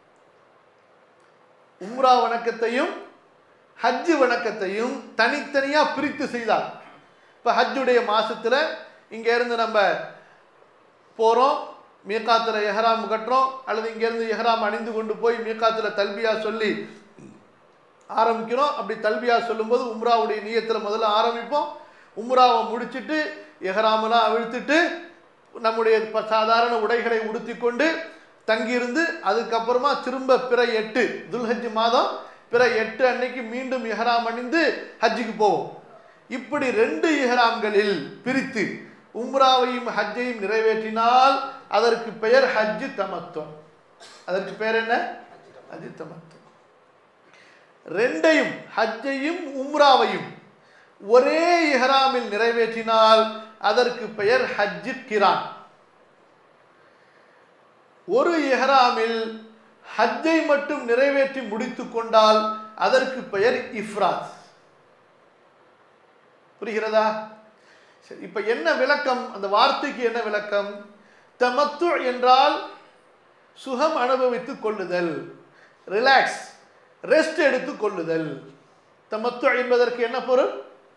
உம்ரா வணக்கத்தையும் ஹஜ் வணக்கத்தையும் தனித்தனியா பிரித்து செய்தால் இப்போ ஹஜ்ஜுடைய மாசத்துல இங்க இருந்து நம்ம போறோம் மீகாத்துல எஹராம் கட்டுறோம் அல்லது இங்கேருந்து எஹராம் அணிந்து கொண்டு போய் மீகாத்துல தல்பியா சொல்லி ஆரம்பிக்கிறோம் அப்படி தல்பியா சொல்லும்போது உம்ராவுடைய நியத்தில் முதல்ல ஆரம்பிப்போம் உம்ராவை முடிச்சிட்டு எஹராமெல்லாம் அவிழ்த்துட்டு நம்முடைய ப- சாதாரண உடைகளை உடுத்தி கொண்டு தங்கியிருந்து அதுக்கப்புறமா திரும்ப பிற எட்டு துல்ஹஜ் மாதம் பிற எட்டு அன்னைக்கு மீண்டும் இஹ்ராம் அணிந்து ஹஜ்ஜுக்கு போவோம் இப்படி ரெண்டு இஹ்ராம்களில் பிரித்து உம்ராவையும் ஹஜ்ஜையும் நிறைவேற்றினால் அதற்கு பெயர் ஹஜ்ஜு தமத்துவம் அதற்கு பெயர் என்ன ஹஜ்ஜு தமத்துவம் ரெண்டையும் ஹஜ்ஜையும் உம்ராவையும் ஒரே இஹ்ராமில் நிறைவேற்றினால் அதற்கு பெயர் ஹஜ்ஜு கிரான் ஒரு இஹ்ராமில் ஹஜ்ஜை மட்டும் நிறைவேற்றி முடித்துக் கொண்டால் அதற்கு பெயர் இஃப்ராத் புரிகிறதா சரி இப்ப என்ன விளக்கம் அந்த வார்த்தைக்கு என்ன விளக்கம் தமத்து என்றால் சுகம் அனுபவித்துக் கொள்ளுதல் ரிலாக்ஸ் ரெஸ்ட் எடுத்துக் கொள்ளுதல் தமத்து என்பதற்கு என்ன பொருள்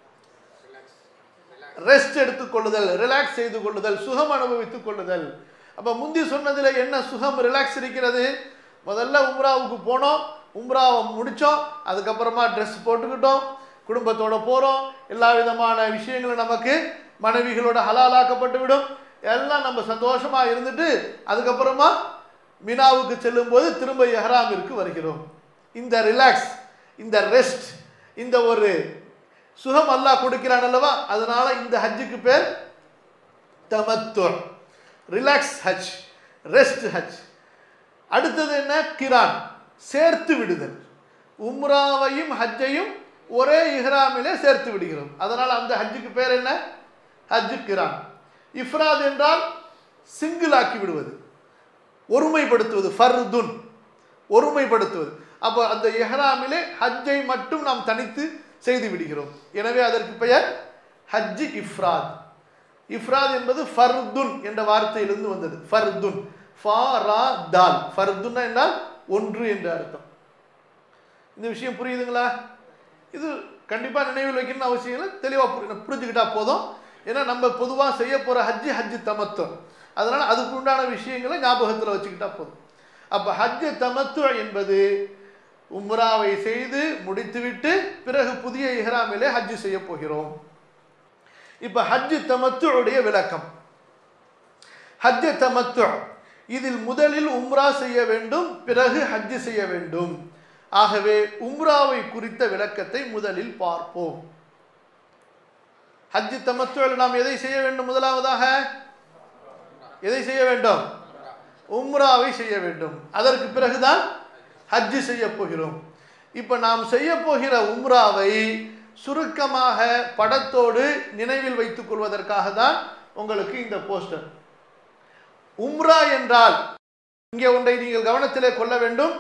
ரெஸ்ட் எடுத்துக் கொள்ளுதல் ரிலாக்ஸ் செய்து கொள்ளுதல் சுகம் அனுபவித்துக் கொள்ளுதல் அப்ப முந்தி சொன்னதுல என்ன சுகம் ரிலாக்ஸ் இருக்கிறது முதல்ல உம்ராவுக்கு போனோம் உம்ராவை முடிச்சோம் அதுக்கப்புறமா ட்ரெஸ் போட்டுக்கிட்டோம் குடும்பத்தோட போறோம் எல்லா விதமான விஷயங்களும் நமக்கு மனைவிகளோட ஹலாலாக்கப்பட்டு விடும் எல்லாம் நம்ம சந்தோஷமா இருந்துட்டு அதுக்கப்புறமா மினாவுக்கு செல்லும் போது திரும்ப எஹ்ராமிற்கு வருகிறோம் இந்த ரிலாக்ஸ் இந்த ரெஸ்ட் இந்த ஒரு சுகம் அல்லாஹ் கொடுக்கிறான் அல்லவா அதனால இந்த ஹஜ்ஜுக்கு பேர் தமத்து ரிலாக்ஸ் ஹஜ் ரெஸ்ட் ஹஜ் அடுத்தது என்ன கிரான் சேர்த்து விடுதல் உம்ராவையும் ஹஜ்ஜையும் ஒரே இஹ்ராமிலே சேர்த்து விடுகிறோம் அதனால் அந்த ஹஜ்ஜுக்கு பேர் என்ன ஹஜ்ஜு கிரான் இஃப்ராத் என்றால் சிங்கிள் ஆக்கி விடுவது ஒருமைப்படுத்துவது ஃபர்துன் ஒருமைப்படுத்துவது அப்போ அந்த இஹ்ராமிலே ஹஜ்ஜை மட்டும் நாம் தனித்து செய்து விடுகிறோம் எனவே அதற்கு பெயர் ஹஜ்ஜி இஃப்ராத் இஃப்ராத் என்பது ஃபர்துன் என்ற வார்த்தையிலிருந்து வந்தது ஃபர்துன் ஃபா ரா தால் ஃபர்துன் என்றால் ஒன்று என்ற அர்த்தம் இந்த விஷயம் புரியுதுங்களா இது கண்டிப்பாக நினைவில் வைக்கணும்னு அவசியம் இல்லை தெளிவாக புரிஞ்சுக்கிட்டா போதும் ஏன்னா நம்ம பொதுவாக செய்ய போகிற ஹஜ்ஜி ஹஜ்ஜு தமத்துவம் அதனால் அதுக்கு உண்டான விஷயங்களை ஞாபகத்தில் வச்சுக்கிட்டா போதும் அப்போ ஹஜ்ஜு தமத்து என்பது உம்ராவை செய்து முடித்துவிட்டு பிறகு புதிய இஹ்ராமிலே ஹஜ்ஜு செய்ய போகிறோம் இப்போ ஹஜ்ஜு தமத்துடைய விளக்கம் ஹஜ்ஜு தமத்து இதில் முதலில் உம்ரா செய்ய வேண்டும் பிறகு ஹஜ்ஜு செய்ய வேண்டும் ஆகவே உம்ராவை குறித்த விளக்கத்தை முதலில் பார்ப்போம் ஹஜ்ஜு தமத்துவில் நாம் எதை செய்ய வேண்டும் முதலாவதாக எதை செய்ய வேண்டும் உம்ராவை செய்ய வேண்டும் அதற்கு பிறகுதான் ஹஜ்ஜு செய்ய போகிறோம் இப்போ நாம் செய்ய போகிற உம்ராவை சுருக்கமாக படத்தோடு நினைவில் வைத்துக் கொள்வதற்காக தான் உங்களுக்கு இந்த போஸ்டர் உம்ரா என்றால் இங்கே ஒன்றை நீங்கள் கவனத்திலே கொள்ள வேண்டும்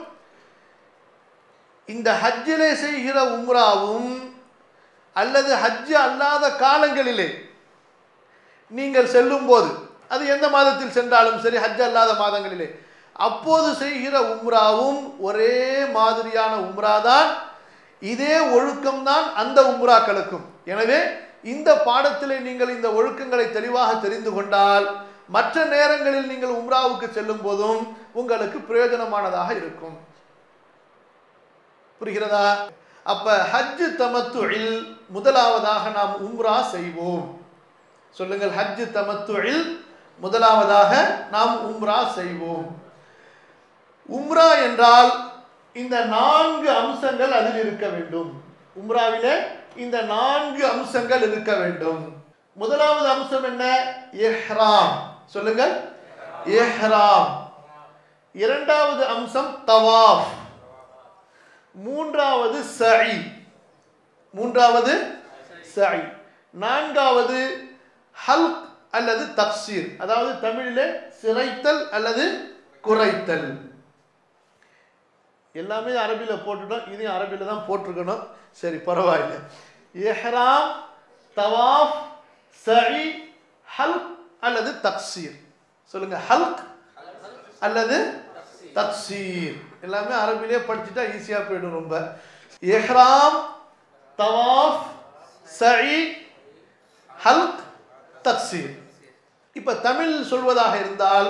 இந்த ஹஜ்ஜிலே செய்கிற உம்ராவும் அல்லது ஹஜ்ஜு அல்லாத காலங்களிலே நீங்கள் செல்லும் போது அது எந்த மாதத்தில் சென்றாலும் சரி ஹஜ் அல்லாத மாதங்களிலே அப்போது செய்கிற உம்ராவும் ஒரே மாதிரியான உம்ரா தான் இதே ஒழுக்கம்தான் அந்த உம்ராக்களுக்கும் எனவே இந்த பாடத்திலே நீங்கள் இந்த ஒழுக்கங்களை தெளிவாக தெரிந்து கொண்டால் மற்ற நேரங்களில் நீங்கள் உம்ராவுக்கு செல்லும் போதும் உங்களுக்கு பிரயோஜனமானதாக இருக்கும் புரிகிறதா அப்ப ஹஜ் தமத்துயில் முதலாவதாக நாம் உம்ரா செய்வோம் சொல்லுங்கள் ஹஜ் தமத்துயில் முதலாவதாக நாம் உம்ரா செய்வோம் உம்ரா என்றால் இந்த நான்கு அம்சங்கள் அதில் இருக்க வேண்டும் உம்ராவிலே இந்த நான்கு அம்சங்கள் இருக்க வேண்டும் முதலாவது அம்சம் என்ன எஹ்ராம் சொல்லுங்கள் எஹ்ராம் இரண்டாவது அம்சம் தவாஃப் மூன்றாவது சை மூன்றாவது சை நான்காவது ஹல்க் அல்லது தப்சீர் அதாவது தமிழிலே சிரைத்தல் அல்லது குறைத்தல் எல்லாமே அரபியில் போட்டுட்டோம் இதையும் அரபியில் தான் போட்டிருக்கணும் சரி பரவாயில்லை எஹ்ராம் தவாஃப் சை ஹல்க் அல்லது தப்சீர் சொல்லுங்க ஹல்க் அல்லது தப்சீர் எல்லாமே அரபிலே படிச்சுட்டா ஈஸியாக போயிடும் ரொம்ப எஹ்ராம் தவாஃப் சை ஹல்க் தக்சீர் இப்ப தமிழ் சொல்வதாக இருந்தால்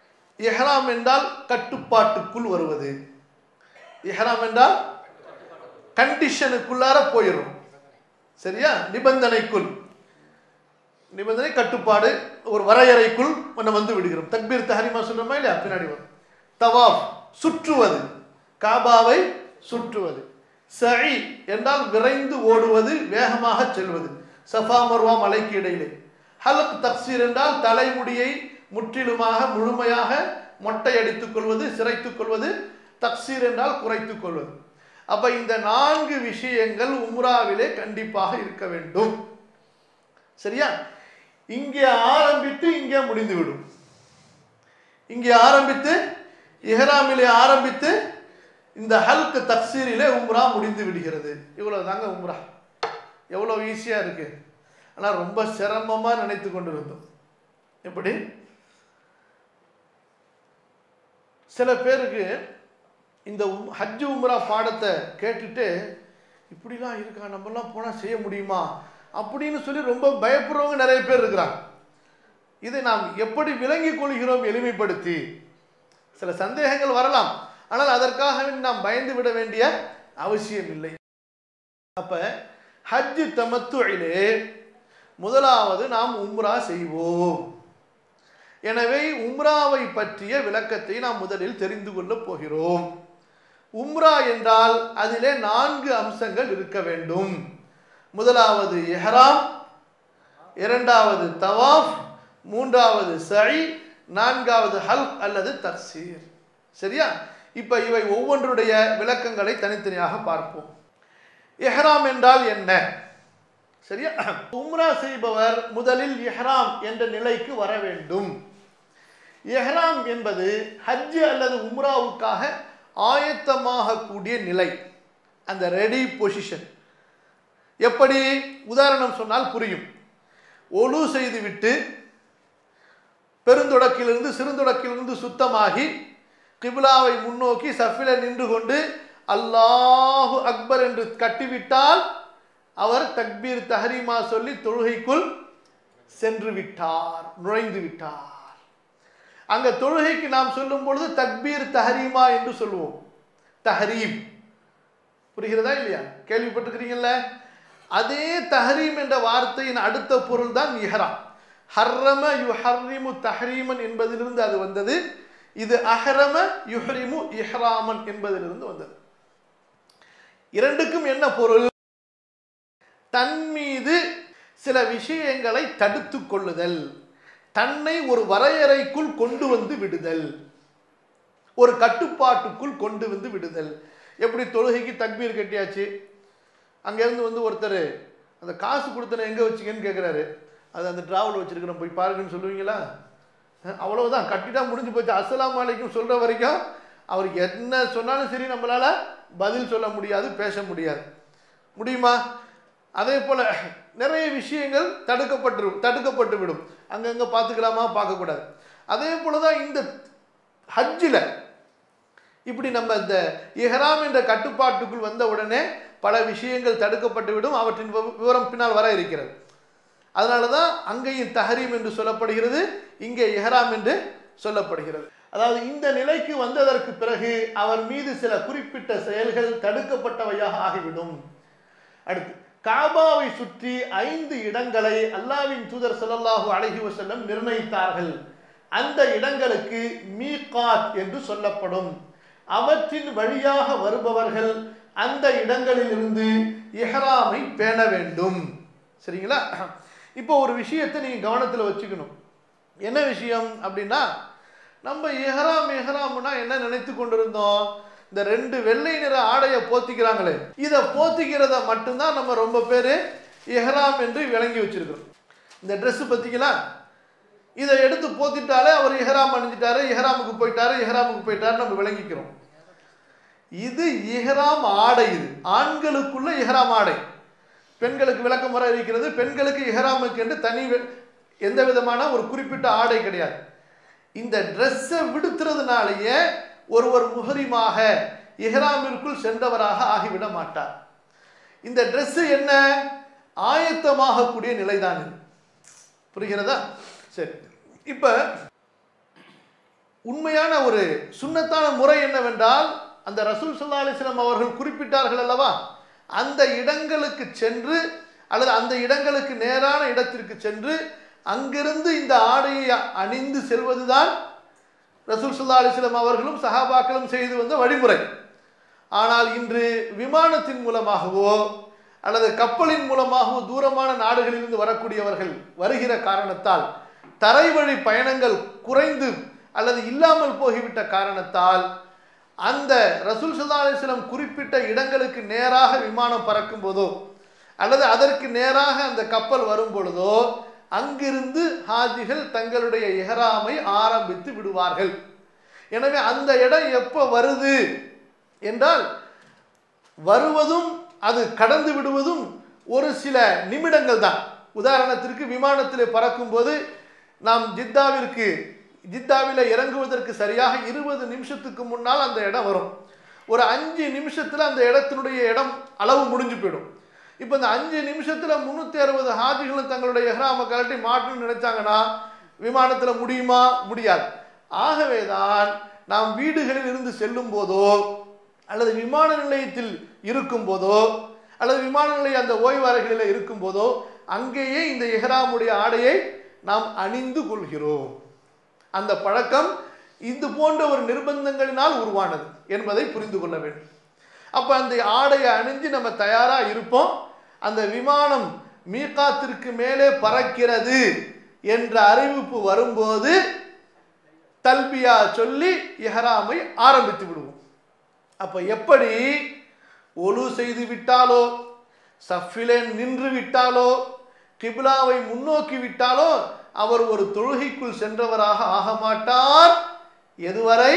இஹ்ராம் என்றால் கட்டுப்பாட்டுக்குள் வருவது இஹ்ராம் என்றால் கண்டிஷனுக்குள்ளார போயிடும் சரியா நிபந்தனைக்குள் நிபந்தனை கட்டுப்பாடு ஒரு வரையறைக்குள் நம்ம வந்து விடுகிறோம் தக்பீர் தஹரிமா சொல்றோமா இல்லையா பின்னாடி வரும் தவாஃப் சுற்றுவது காபாவை சுற்றுவது சஇ என்றால் விரைந்து ஓடுவது வேகமாக செல்வது சஃபா மர்வா மலைக்கு இடையிலே ஹலக் தக்சீர் என்றால் தலைமுடியை முற்றிலுமாக முழுமையாக மொட்டை அடித்துக் கொள்வது சிரைத்துக் கொள்வது தக்சீர் என்றால் குறைத்துக் கொள்வது அப்ப இந்த நான்கு விஷயங்கள் உம்ராவிலே கண்டிப்பாக இருக்க வேண்டும் சரியா இங்கே ஆரம்பித்து இங்கே முடிந்துவிடும் இங்கே ஆரம்பித்து இஹ்ராமிலே ஆரம்பித்து இந்த ஹல்க் தக்சீரிலே உம்ரா முடிந்து விடுகிறது இவ்வளவு தாங்க உம்ரா எவ்வளோ ஈஸியாக இருக்கு ஆனால் ரொம்ப சிரமமாக நினைத்து கொண்டிருந்தோம் எப்படி சில பேருக்கு இந்த உம்- ஹஜ்ஜு உம்ரா பாடத்தை கேட்டுட்டு இப்படிலாம் இருக்கா நம்மலாம் போனால் செய்ய முடியுமா அப்படின்னு சொல்லி ரொம்ப பயப்படுறவங்க நிறைய பேர் இருக்கிறாங்க இதை நாம் எப்படி விளங்கிக் கொள்கிறோம் எளிமைப்படுத்தி சில சந்தேகங்கள் வரலாம் ஆனால் அதற்காக வேண்டி நாம் பயந்து விட வேண்டிய அவசியம் இல்லை அப்ப ஹஜ் தமத்துயிலே முதலாவது நாம் உம்ரா செய்வோம் எனவே உம்ராவை பற்றிய விளக்கத்தை நாம் முதலில் தெரிந்து கொள்ளப் போகிறோம் உம்ரா என்றால் அதிலே நான்கு அம்சங்கள் இருக்க வேண்டும் முதலாவது எஹ்ராம் இரண்டாவது தவாஃப் மூன்றாவது சை நான்காவது ஹல்க் அல்லது தக்சீர் சரியா இப்ப இவை ஒவ்வொன்றுடைய விளக்கங்களை தனித்தனியாக பார்ப்போம் எஹ்ராம் என்றால் என்ன சரியா உம்ரா செய்பவர் முதலில் இஹ்ராம் என்ற நிலைக்கு வர வேண்டும் எஹ்ராம் என்பது ஹஜ் அல்லது உம்ராவுக்காக ஆயத்தமாக கூடிய நிலை அந்த ரெடி பொசிஷன் எப்படி உதாரணம் சொன்னால் புரியும் ஒழு செய்துவிட்டு பெருந்தொடக்கிலிருந்து சிறுந்தொடக்கிலிருந்து சுத்தமாகி கிபிலாவை முன்னோக்கி சஃபில நின்று கொண்டு அல்லாஹு அக்பர் என்று கட்டிவிட்டால் அவர் தக்பீர் தஹரீமா சொல்லி தொழுகைக்குள் சென்று விட்டார் நுழைந்து விட்டார் அங்க தொழுகைக்கு நாம் சொல்லும் பொழுது தக்பீர் தஹரீமா என்று சொல்லுவோம் தஹரீம் புரிகிறதா இல்லையா கேள்விப்பட்டிருக்கிறீங்கல்ல அதே தஹரீம் என்ற வார்த்தையின் அடுத்த பொருள் தான் இஹ்ராம் ஹர்ரம யுஹர்ரிமு தஹரீமன் என்பதிலிருந்து அது வந்தது இது அஹரம யுஹ்ரிமு இஹ்ராமன் என்பதிலிருந்து வந்தது இரண்டுக்கும் என்ன பொருள் தன் மீது சில விஷயங்களை தடுத்து கொள்ளுதல் தன்னை ஒரு வரையறைக்குள் கொண்டு வந்து விடுதல் ஒரு கட்டுப்பாட்டுக்குள் கொண்டு வந்து விடுதல் எப்படி தொழுகைக்கு தக்பீர் கட்டியாச்சு அங்கேருந்து வந்து ஒருத்தர் அந்த காசு கொடுத்தன எங்கே வச்சிங்கன்னு கேட்குறாரு அது அந்த டிராவல் வச்சிருக்கிறோம் போய் பாருங்கன்னு சொல்லுவீங்களா அஹ் அவ்வளவுதான் கட்டிட்டா முடிஞ்சு போச்சு அஸ்ஸலாமு அலைக்கும் சொல்ற வரைக்கும் அவர் என்ன சொன்னாலும் சரி நம்மளால பதில் சொல்ல முடியாது பேச முடியாது முடியுமா அதே போல நிறைய விஷயங்கள் தடுக்கப்பட்டு தடுக்கப்பட்டு விடும் அங்கங்க பார்த்துக்கலாமா பார்க்கக்கூடாது அதே போலதான் இந்த ஹஜ்ஜில் இப்படி நம்ம இந்த இஹ்ராம் என்ற கட்டுப்பாட்டுக்குள் வந்த உடனே பல விஷயங்கள் தடுக்கப்பட்டு விடும் அவற்றின் விவ- விவரம் பின்னால் வர இருக்கிறது அதனால தான் அங்கேயும் தஹரீம் என்று சொல்லப்படுகிறது இங்கே இஹ்ராம் என்று சொல்லப்படுகிறது அதாவது இந்த நிலைக்கு வந்ததற்கு பிறகு அவர் மீது சில குறிப்பிட்ட செயல்கள் தடுக்கப்பட்டவையாக ஆகிவிடும் அடுத்து காபாவை சுற்றி ஐந்து இடங்களை அல்லாவின் தூதர் ஸல்லல்லாஹு அலைஹி வஸல்லம் நிர்ணயித்தார்கள் அந்த இடங்களுக்கு மீகாத் என்று சொல்லப்படும் அவற்றின் வழியாக வருபவர்கள் அந்த இடங்களிலிருந்து இஹ்ராமை பேண வேண்டும் சரிங்களா இப்போ ஒரு விஷயத்தை நீங்க கவனத்தில் வச்சுக்கணும் என்ன விஷயம் அப்படின்னா நம்ம இஹ்ராம் இஹ்ராம்னா என்ன நினைத்து கொண்டிருந்தோம் இந்த ரெண்டு வெள்ளை நிற ஆடையை போத்திக்கிறாங்களே இதை போத்திக்கிறத மட்டும்தான் நம்ம ரொம்ப பேர் இஹ்ராம் என்று விளங்கி வச்சிருக்கிறோம் இந்த Dress பார்த்தீங்களா இதை எடுத்து போத்திட்டாலே அவர் இஹ்ராம் அணிஞ்சிட்டாரு இஹ்ராமுக்கு போயிட்டாரு இஹ்ராமுக்கு போயிட்டாரு நம்ம விளங்கிக்கிறோம் இது இஹ்ராம் ஆடை இது ஆண்களுக்குள்ள இஹ்ராம் ஆடை பெண்களுக்கு விளக்கம் வர இருக்கிறது பெண்களுக்கு இஹ்ராமுக்கு என்று தனி வெ- எந்த விதமான ஒரு குறிப்பிட்ட ஆடை கிடையாது இந்த ட்ரெஸ்ஸை விடுத்துறதுனாலேயே ஒருவர் முஹரிமாக இஹ்ராமிற்குள் சென்றவராக ஆகிவிட மாட்டார் இந்த Dress என்ன ஆயத்தமாகக்கூடிய நிலைதான் இது புரிகிறதா சரி இப்ப உண்மையான ஒரு சுன்னத்தான முறை என்னவென்றால் அந்த ரசூல் ஸல்லல்லாஹு அலைஹி வஸல்லம் அவர்கள் குறிப்பிட்டார்கள் அல்லவா அந்த இடங்களுக்கு சென்று அல்லது அந்த இடங்களுக்கு நேரான இடத்திற்கு சென்று அங்கிருந்து இந்த ஆடையை அணிந்து செல்வதுதான் ரசூல் சுல்லா அலிஸ்லாம் அவர்களும் சஹாபாக்களும் செய்து வந்த வழிமுறை ஆனால் இன்று விமானத்தின் மூலமாகவோ அல்லது கப்பலின் மூலமாகவோ தூரமான நாடுகளிலிருந்து வரக்கூடியவர்கள் வருகிற காரணத்தால் தரைவழி பயணங்கள் குறைந்து அல்லது இல்லாமல் போய்விட்ட காரணத்தால் அந்த ரசூல் சுல்லா அலிஸ்லாம் குறிப்பிட்ட இடங்களுக்கு நேராக விமானம் பறக்கும் போதோ அல்லது அதற்கு நேராக அந்த கப்பல் வரும் பொழுதோ அங்கிருந்து ஹாஜிகள் தங்களுடைய இஹராமை ஆரம்பித்து விடுவார்கள் எனவே அந்த இடம் எப்போ வருது என்றால் வருவதும் அது கடந்து விடுவதும் ஒரு சில நிமிடங்கள் தான் உதாரணத்திற்கு விமானத்தில் பறக்கும்போது நாம் ஜித்தாவிற்கு ஜித்தாவில் இறங்குவதற்கு சரியாக இருபது நிமிஷத்துக்கு முன்னால் அந்த இடம் வரும் ஒரு அஞ்சு நிமிஷத்தில் அந்த இடத்தினுடைய இடம் அளவு முடிஞ்சு போயிடும் இப்போ இந்த அஞ்சு நிமிஷத்தில் முந்நூற்றி அறுபது ஹாஜிகளும் தங்களுடைய எஹ்ராம கலட்டி மாட்டணும்னு நினைச்சாங்கன்னா விமானத்தில் முடியுமா முடியாது ஆகவே தான் நாம் வீடுகளில் இருந்து செல்லும் போதோ அல்லது விமான நிலையத்தில் இருக்கும் போதோ அல்லது விமான நிலைய அந்த ஓய்வறைகளில் இருக்கும் போதோ அங்கேயே இந்த எஹ்ராமுடைய ஆடையை நாம் அணிந்து கொள்கிறோம் அந்த பழக்கம் இது போன்ற ஒரு நிர்பந்தங்களினால் உருவானது என்பதை புரிந்து கொள்ள வேண்டும் அப்போ அந்த ஆடையை அணிஞ்சு நம்ம தயாராக இருப்போம் அந்த விமானம் மீகாத்திற்கு மேலே பறக்கிறது என்ற அறிவிப்பு வரும்போது தல்பியா சொல்லி இஹராமை ஆரம்பித்து விடுவோம் அப்போ எப்படி ஒழு செய்து விட்டாலோ சஃபிலே நின்று விட்டாலோ கிப்லாவை முன்னோக்கி விட்டாலோ அவர் ஒரு தொழுகைக்குள் சென்றவராக ஆக மாட்டார் எதுவரை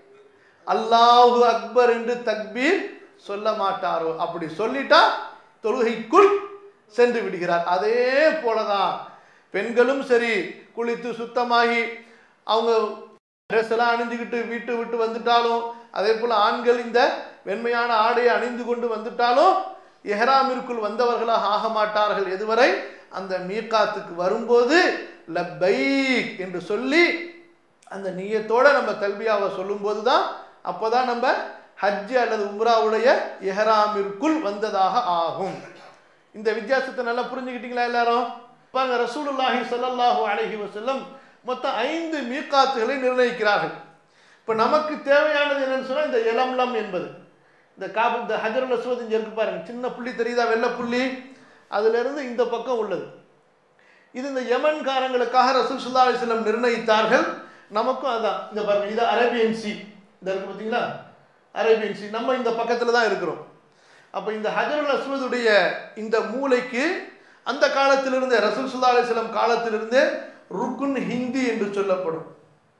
அல்லாஹு அக்பர் என்று தக்பீர் சொல்ல மாட்டாரோ அப்படி சொல்லிட்டா தொழுகைக்குள் சென்று விடுகிறார் அதே போலதான் பெண்களும் சரி குளித்து சுத்தமாகி அவங்க ட்ரெஸ் எல்லாம் அணிஞ்சுக்கிட்டு வீட்டு விட்டு வந்துட்டாலும் அதே போல ஆண்கள் இந்த வெண்மையான ஆடையை அணிந்து கொண்டு வந்துட்டாலும் எஹ்ராமிற்குள் வந்தவர்களாக ஆக மாட்டார்கள் எதுவரை அந்த மீகாத்துக்கு வரும்போது லப்பைக் என்று சொல்லி அந்த நீயத்தோட நம்ம தல்பியாவை சொல்லும்போது தான் அப்போதான் நம்ம ஹஜ் அல்லது உம்ராவுடைய எஹராமிற்குள் வந்ததாக ஆகும் இந்த வித்தியாசத்தை நல்லா புரிஞ்சுக்கிட்டீங்களா எல்லாரும் பாங்க ரசூலுல்லாஹி ஸல்லல்லாஹு அலைஹி வஸல்லம் மொத்தம் ஐந்து மீகாத்துகளை நிர்ணயிக்கிறார்கள் இப்போ நமக்கு தேவையானது என்னன்னு சொன்னால் இந்த எலம்லம் என்பது இந்த காபு இந்த ஹஜருல் அஸ்வத் இங்கே இருக்கு பாருங்க சின்ன புள்ளி தெரியுதா வெள்ளை புள்ளி அதிலிருந்து இந்த பக்கம் உள்ளது இது இந்த யமன்காரங்களுக்காக ரசூல் சுல்லா அலிஸ்லம் நிர்ணயித்தார்கள் நமக்கும் அதான் இந்த பாருங்க இது அரேபியன் சி இந்த இருக்கு பார்த்தீங்களா அரேபியன் சி நம்ம இந்த பக்கத்தில் தான் இருக்கிறோம் அப்போ இந்த ஹஜருல் அஸ்வதுடைய இந்த மூளைக்கு அந்த காலத்திலிருந்தே ரசூல் சுல்லா அலிஸ்லம் காலத்திலிருந்தே ருக்குன் ஹிந்தி என்று சொல்லப்படும்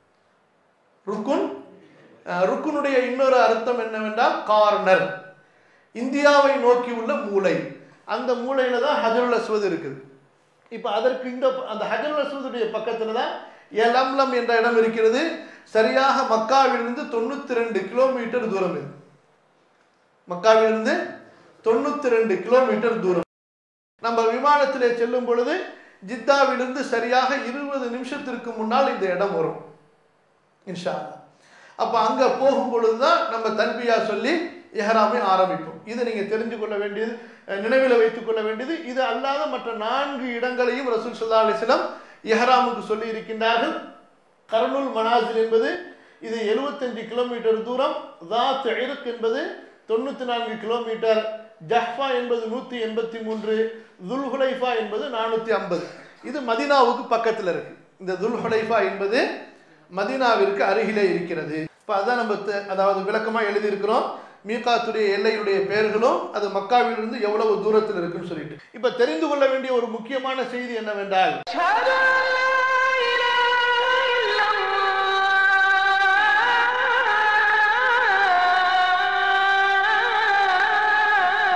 ருக்குன் அஹ், ருக்குனுடைய இன்னொரு அர்த்தம் என்னவென்றால் கார்னர் இந்தியாவை நோக்கி உள்ள மூளை அந்த மூலையில தான் ஹஜருல் அஸ்வத் இருக்குது இப்போ அதற்கு இந்த அந்த ஹஜருல் அஸ்வதுடைய பக்கத்தில் தான் எலம்லம் என்ற இடம் இருக்கிறது சரியாக மக்காவிலிருந்து தொண்ணூற்றி ரெண்டு கிலோமீட்டர் தூரம் இது மக்காவிலிருந்து தொண்ணூற்றி ரெண்டு கிலோமீட்டர் தூரம் நம்ம விமானத்திலே செல்லும் பொழுது ஜித்தாவிலிருந்து சரியாக இருபது நிமிஷத்திற்கு முன்னால் இந்த இடம் வரும் இன்ஷா அல்லாஹ். அப்ப அங்க போகும் பொழுது தான் நம்ம தல்பியா சொல்லி எஹராமை ஆரம்பிப்போம் இது நீங்க தெரிஞ்சு கொள்ள வேண்டியது அஹ், நினைவில் வைத்துக் கொள்ள வேண்டியது இது அல்லாத மற்ற நான்கு இடங்களையும் ரசூல் சுல்லா அலிஸ்லாம் எஹராமுக்கு சொல்லி இருக்கின்றார்கள் கர்னுல் மனாசில் என்பது இது 75 கிலோமீட்டர் தூரம் தாத் இருக்கு என்பது தொண்ணூற்றி நான்கு கிலோமீட்டர் ஜஹ்ஃபா என்பது நூற்றி எண்பத்தி மூன்று துல்ஹுலைஃபா என்பது நானூற்றி ஐம்பது இது மதினாவுக்கு பக்கத்தில் இருக்கு இந்த துல்ஹுலைஃபா என்பது மதீனாவிற்கு அருகிலே இருக்கிறது இப்போ அதான் நம்ம தெ- அதாவது விளக்கமாக எழுதியிருக்கிறோம் மீகாத்துடைய எல்லையுடைய பெயர்களும் அது மக்காவிலிருந்து எவ்வளவு தூரத்தில் இருக்குன்னு சொல்லிட்டு இப்போ தெரிந்து கொள்ள வேண்டிய ஒரு முக்கியமான செய்தி என்னவென்றால் أشهد أن لا إله إلا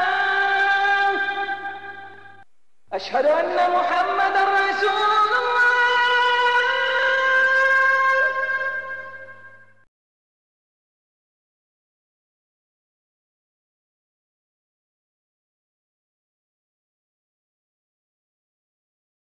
الله أشهد أن محمدا رسول الله